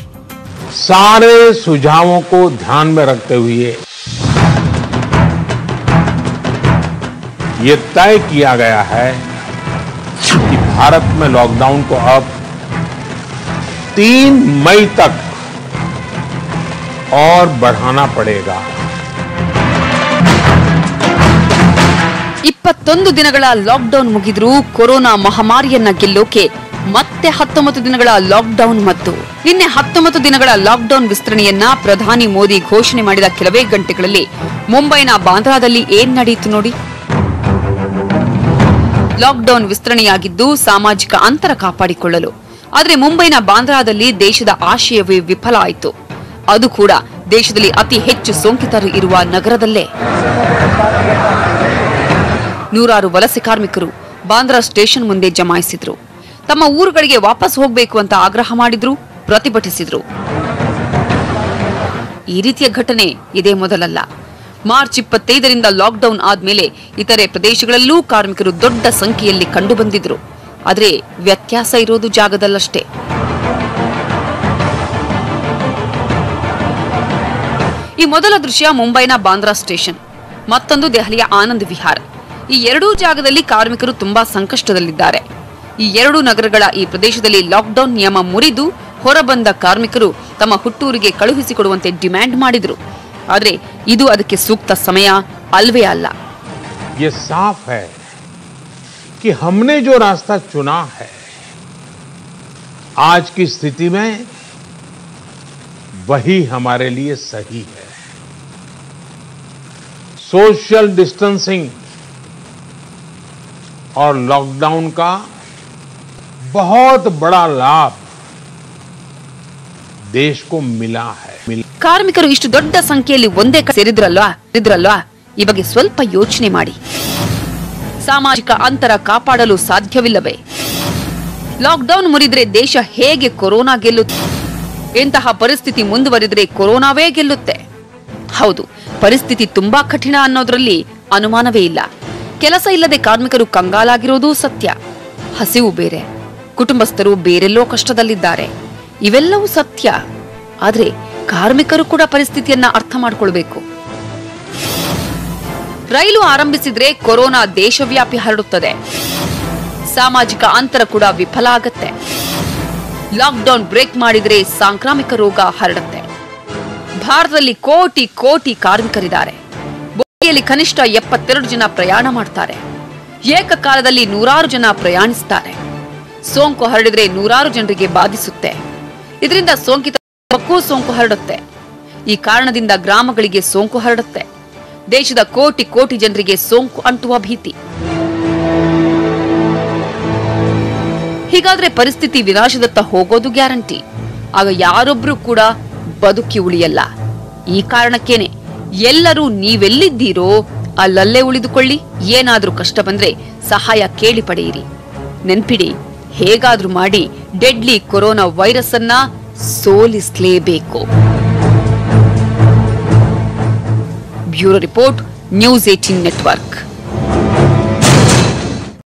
सारे सुझावों को ध्यान में रखते हुए ये तय किया गया है कि भारत में लॉकडाउन को अब तीन मई तक और बढ़ाना पड़ेगा ಇಪ್ಪತ್ತೊಂದು ದಿನಗಳ ಲಾಕ್ಡೌನ್ ಮುಗಿದ್ರೂ ಕೊರೋನಾ ಮಹಾಮಾರಿಯನ್ನ ಗೆಲ್ಲೋಕೆ ಮತ್ತೆ ಹತ್ತೊಂಬತ್ತು ದಿನಗಳ ಲಾಕ್ಡೌನ್ ಮತ್ತು ನಿನ್ನೆ ಹತ್ತೊಂಬತ್ತು ದಿನಗಳ ಲಾಕ್ಡೌನ್ ವಿಸ್ತರಣೆಯನ್ನ ಪ್ರಧಾನಿ ಮೋದಿ ಘೋಷಣೆ ಮಾಡಿದ ಕೆಲವೇ ಗಂಟೆಗಳಲ್ಲಿ ಮುಂಬೈನ ಬಾಂದ್ರಾದಲ್ಲಿ ಏನ್ ನಡೆಯಿತು ನೋಡಿ ಲಾಕ್ಡೌನ್ ವಿಸ್ತರಣೆಯಾಗಿದ್ದು ಸಾಮಾಜಿಕ ಅಂತರ ಕಾಪಾಡಿಕೊಳ್ಳಲು ಆದರೆ ಮುಂಬೈನ ಬಾಂದ್ರಾದಲ್ಲಿ ದೇಶದ ಆಶಯವೇ ವಿಫಲ ಆಯಿತು ಅದು ಕೂಡ ದೇಶದಲ್ಲಿ ಅತಿ ಹೆಚ್ಚು ಸೋಂಕಿತರು ಇರುವ ನಗರದಲ್ಲೇ ನೂರಾರು ವಲಸೆ ಕಾರ್ಮಿಕರು ಬಾಂದ್ರಾ ಸ್ಟೇಷನ್ ಮುಂದೆ ಜಮಾಯಿಸಿದ್ರು ತಮ್ಮ ಊರುಗಳಿಗೆ ವಾಪಸ್ ಹೋಗಬೇಕು ಅಂತ ಆಗ್ರಹ ಮಾಡಿದ್ರು ಪ್ರತಿಭಟಿಸಿದ್ರು ಈ ರೀತಿಯ ಘಟನೆ ಇದೇ ಮೊದಲಲ್ಲ ಮಾರ್ಚ್ ಇಪ್ಪತ್ತೈದರಿಂದ ಲಾಕ್ಡೌನ್ ಆದ್ಮೇಲೆ ಇತರೆ ಪ್ರದೇಶಗಳಲ್ಲೂ ಕಾರ್ಮಿಕರು ದೊಡ್ಡ ಸಂಖ್ಯೆಯಲ್ಲಿ ಕಂಡುಬಂದಿದ್ರು ಆದ್ರೆ ವ್ಯತ್ಯಾಸ ಇರೋದು ಜಾಗದಲ್ಲಷ್ಟೇ ಈ ಮೊದಲ ದೃಶ್ಯ ಮುಂಬೈನ ಬಾಂದ್ರಾ ಸ್ಟೇಷನ್ ಮತ್ತೊಂದು ದೆಹಲಿಯ ಆನಂದ್ ವಿಹಾರ್ ಈ ಎರಡೂ ಜಾಗದಲ್ಲಿ ಕಾರ್ಮಿಕರು ತುಂಬಾ ಸಂಕಷ್ಟದಲ್ಲಿದ್ದಾರೆ ಈ ಎರಡೂ ನಗರಗಳ ಈ ಪ್ರದೇಶದಲ್ಲಿ ಲಾಕ್ಡೌನ್ ನಿಯಮ ಮುರಿದು ಹೊರಬಂದ ಕಾರ್ಮಿಕರು ತಮ್ಮ ಹುಟ್ಟೂರಿಗೆ ಕಳುಹಿಸಿಕೊಡುವಂತೆ ಡಿಮ್ಯಾಂಡ್ ಮಾಡಿದ್ರು ಆದ್ರೆ ಇದು ಅದಕ್ಕೆ ಸೂಕ್ತ ಸಮಯ ಅಲ್ವೇ ಅಲ್ಲ ये साफ है कि हमने जो रास्ता चुना है आज की स्थिति में वही हमारे लिए सही है सोशल डिस्टेंसिंग और लॉकडाउन का बहुत बड़ा लाभ देश को मिला है मिला ಕಾರ್ಮಿಕರು ಇಷ್ಟು ದೊಡ್ಡ ಸಂಖ್ಯೆಯಲ್ಲಿ ಒಂದೇ ಕಡೆ ಸೇರಿದ್ರಲ್ವಾ ಸೇರಿದ್ರಲ್ವಾ ಈ ಬಗ್ಗೆ ಸ್ವಲ್ಪ ಯೋಚನೆ ಮಾಡಿ ಸಾಮಾಜಿಕ ಅಂತರ ಕಾಪಾಡಲು ಸಾಧ್ಯವಿಲ್ಲವೇ ಲಾಕ್ಡೌನ್ ಮುರಿದ್ರೆ ದೇಶ ಹೇಗೆ ಕೊರೋನಾ ಗೆಲ್ಲುತ್ತೆ ಇಂತಹ ಪರಿಸ್ಥಿತಿ ಮುಂದುವರಿದ್ರೆ ಕೊರೋನಾವೇ ಗೆಲ್ಲುತ್ತೆ ಹೌದು ಪರಿಸ್ಥಿತಿ ತುಂಬಾ ಕಠಿಣ ಅನ್ನೋದ್ರಲ್ಲಿ ಅನುಮಾನವೇ ಇಲ್ಲ ಕೆಲಸ ಇಲ್ಲದೆ ಕಾರ್ಮಿಕರು ಕಂಗಾಲಾಗಿರೋದು ಸತ್ಯ ಹಸಿವು ಬೇರೆ ಕುಟುಂಬಸ್ಥರು ಬೇರೆಲ್ಲೋ ಕಷ್ಟದಲ್ಲಿದ್ದಾರೆ ಇವೆಲ್ಲವೂ ಸತ್ಯ ಆದ್ರೆ ಕಾರ್ಮಿಕರು ಕೂಡ ಪರಿಸ್ಥಿತಿಯನ್ನ ಅರ್ಥ ಮಾಡ್ಕೊಳ್ಬೇಕು ರೈಲು ಆರಂಭಿಸಿದ್ರೆ ಕೊರೋನಾ ದೇಶವ್ಯಾಪಿ ಹರಡುತ್ತದೆ ಸಾಮಾಜಿಕ ಅಂತರ ಕೂಡ ವಿಫಲ ಆಗತ್ತೆ ಲಾಕ್ಡೌನ್ ಬ್ರೇಕ್ ಮಾಡಿದ್ರೆ ಸಾಂಕ್ರಾಮಿಕ ರೋಗ ಹರಡುತ್ತೆ ಭಾರತದಲ್ಲಿ ಕೋಟಿ ಕೋಟಿ ಕಾರ್ಮಿಕರಿದ್ದಾರೆ ಬೋಗಿಯಲ್ಲಿ ಕನಿಷ್ಠ ಎಪ್ಪತ್ತೆರಡು ಜನ ಪ್ರಯಾಣ ಮಾಡ್ತಾರೆ ಏಕಕಾಲದಲ್ಲಿ ನೂರಾರು ಜನ ಪ್ರಯಾಣಿಸ್ತಾರೆ ಸೋಂಕು ಹರಡಿದ್ರೆ ನೂರಾರು ಜನರಿಗೆ ಬಾಧಿಸುತ್ತೆ ಇದರಿಂದ ಸೋಂಕಿತ ಮಕ್ಕೂ ಸೋಂಕು ಹರಡುತ್ತೆ ಈ ಕಾರಣದಿಂದ ಗ್ರಾಮಗಳಿಗೆ ಸೋಂಕು ಹರಡುತ್ತೆ ದೇಶದ ಕೋಟಿ ಕೋಟಿ ಜನರಿಗೆ ಸೋಂಕು ಅಂಟುವ ಭೀತಿ ಹೀಗಾದ್ರೆ ಪರಿಸ್ಥಿತಿ ವಿನಾಶದತ್ತ ಹೋಗೋದು ಗ್ಯಾರಂಟಿ ಆಗ ಯಾರೊಬ್ರು ಕೂಡ ಬದುಕಿ ಉಳಿಯಲ್ಲ ಈ ಕಾರಣಕ್ಕೇನೆ ಎಲ್ಲರೂ ನೀವೆಲ್ಲಿದ್ದೀರೋ ಅಲ್ಲಲ್ಲೇ ಉಳಿದುಕೊಳ್ಳಿ ಏನಾದ್ರೂ ಕಷ್ಟ ಬಂದ್ರೆ ಸಹಾಯ ಕೇಳಿ ಪಡೆಯಿರಿ ನೆನ್ಪಿಡಿ ಹೇಗಾದ್ರೂ ಮಾಡಿ ಡೆಡ್ಲಿ ಕೊರೋನಾ ವೈರಸ್ ಅನ್ನ ಸೋಲಿಸಲೇಬೇಕು bureau report news eighteen network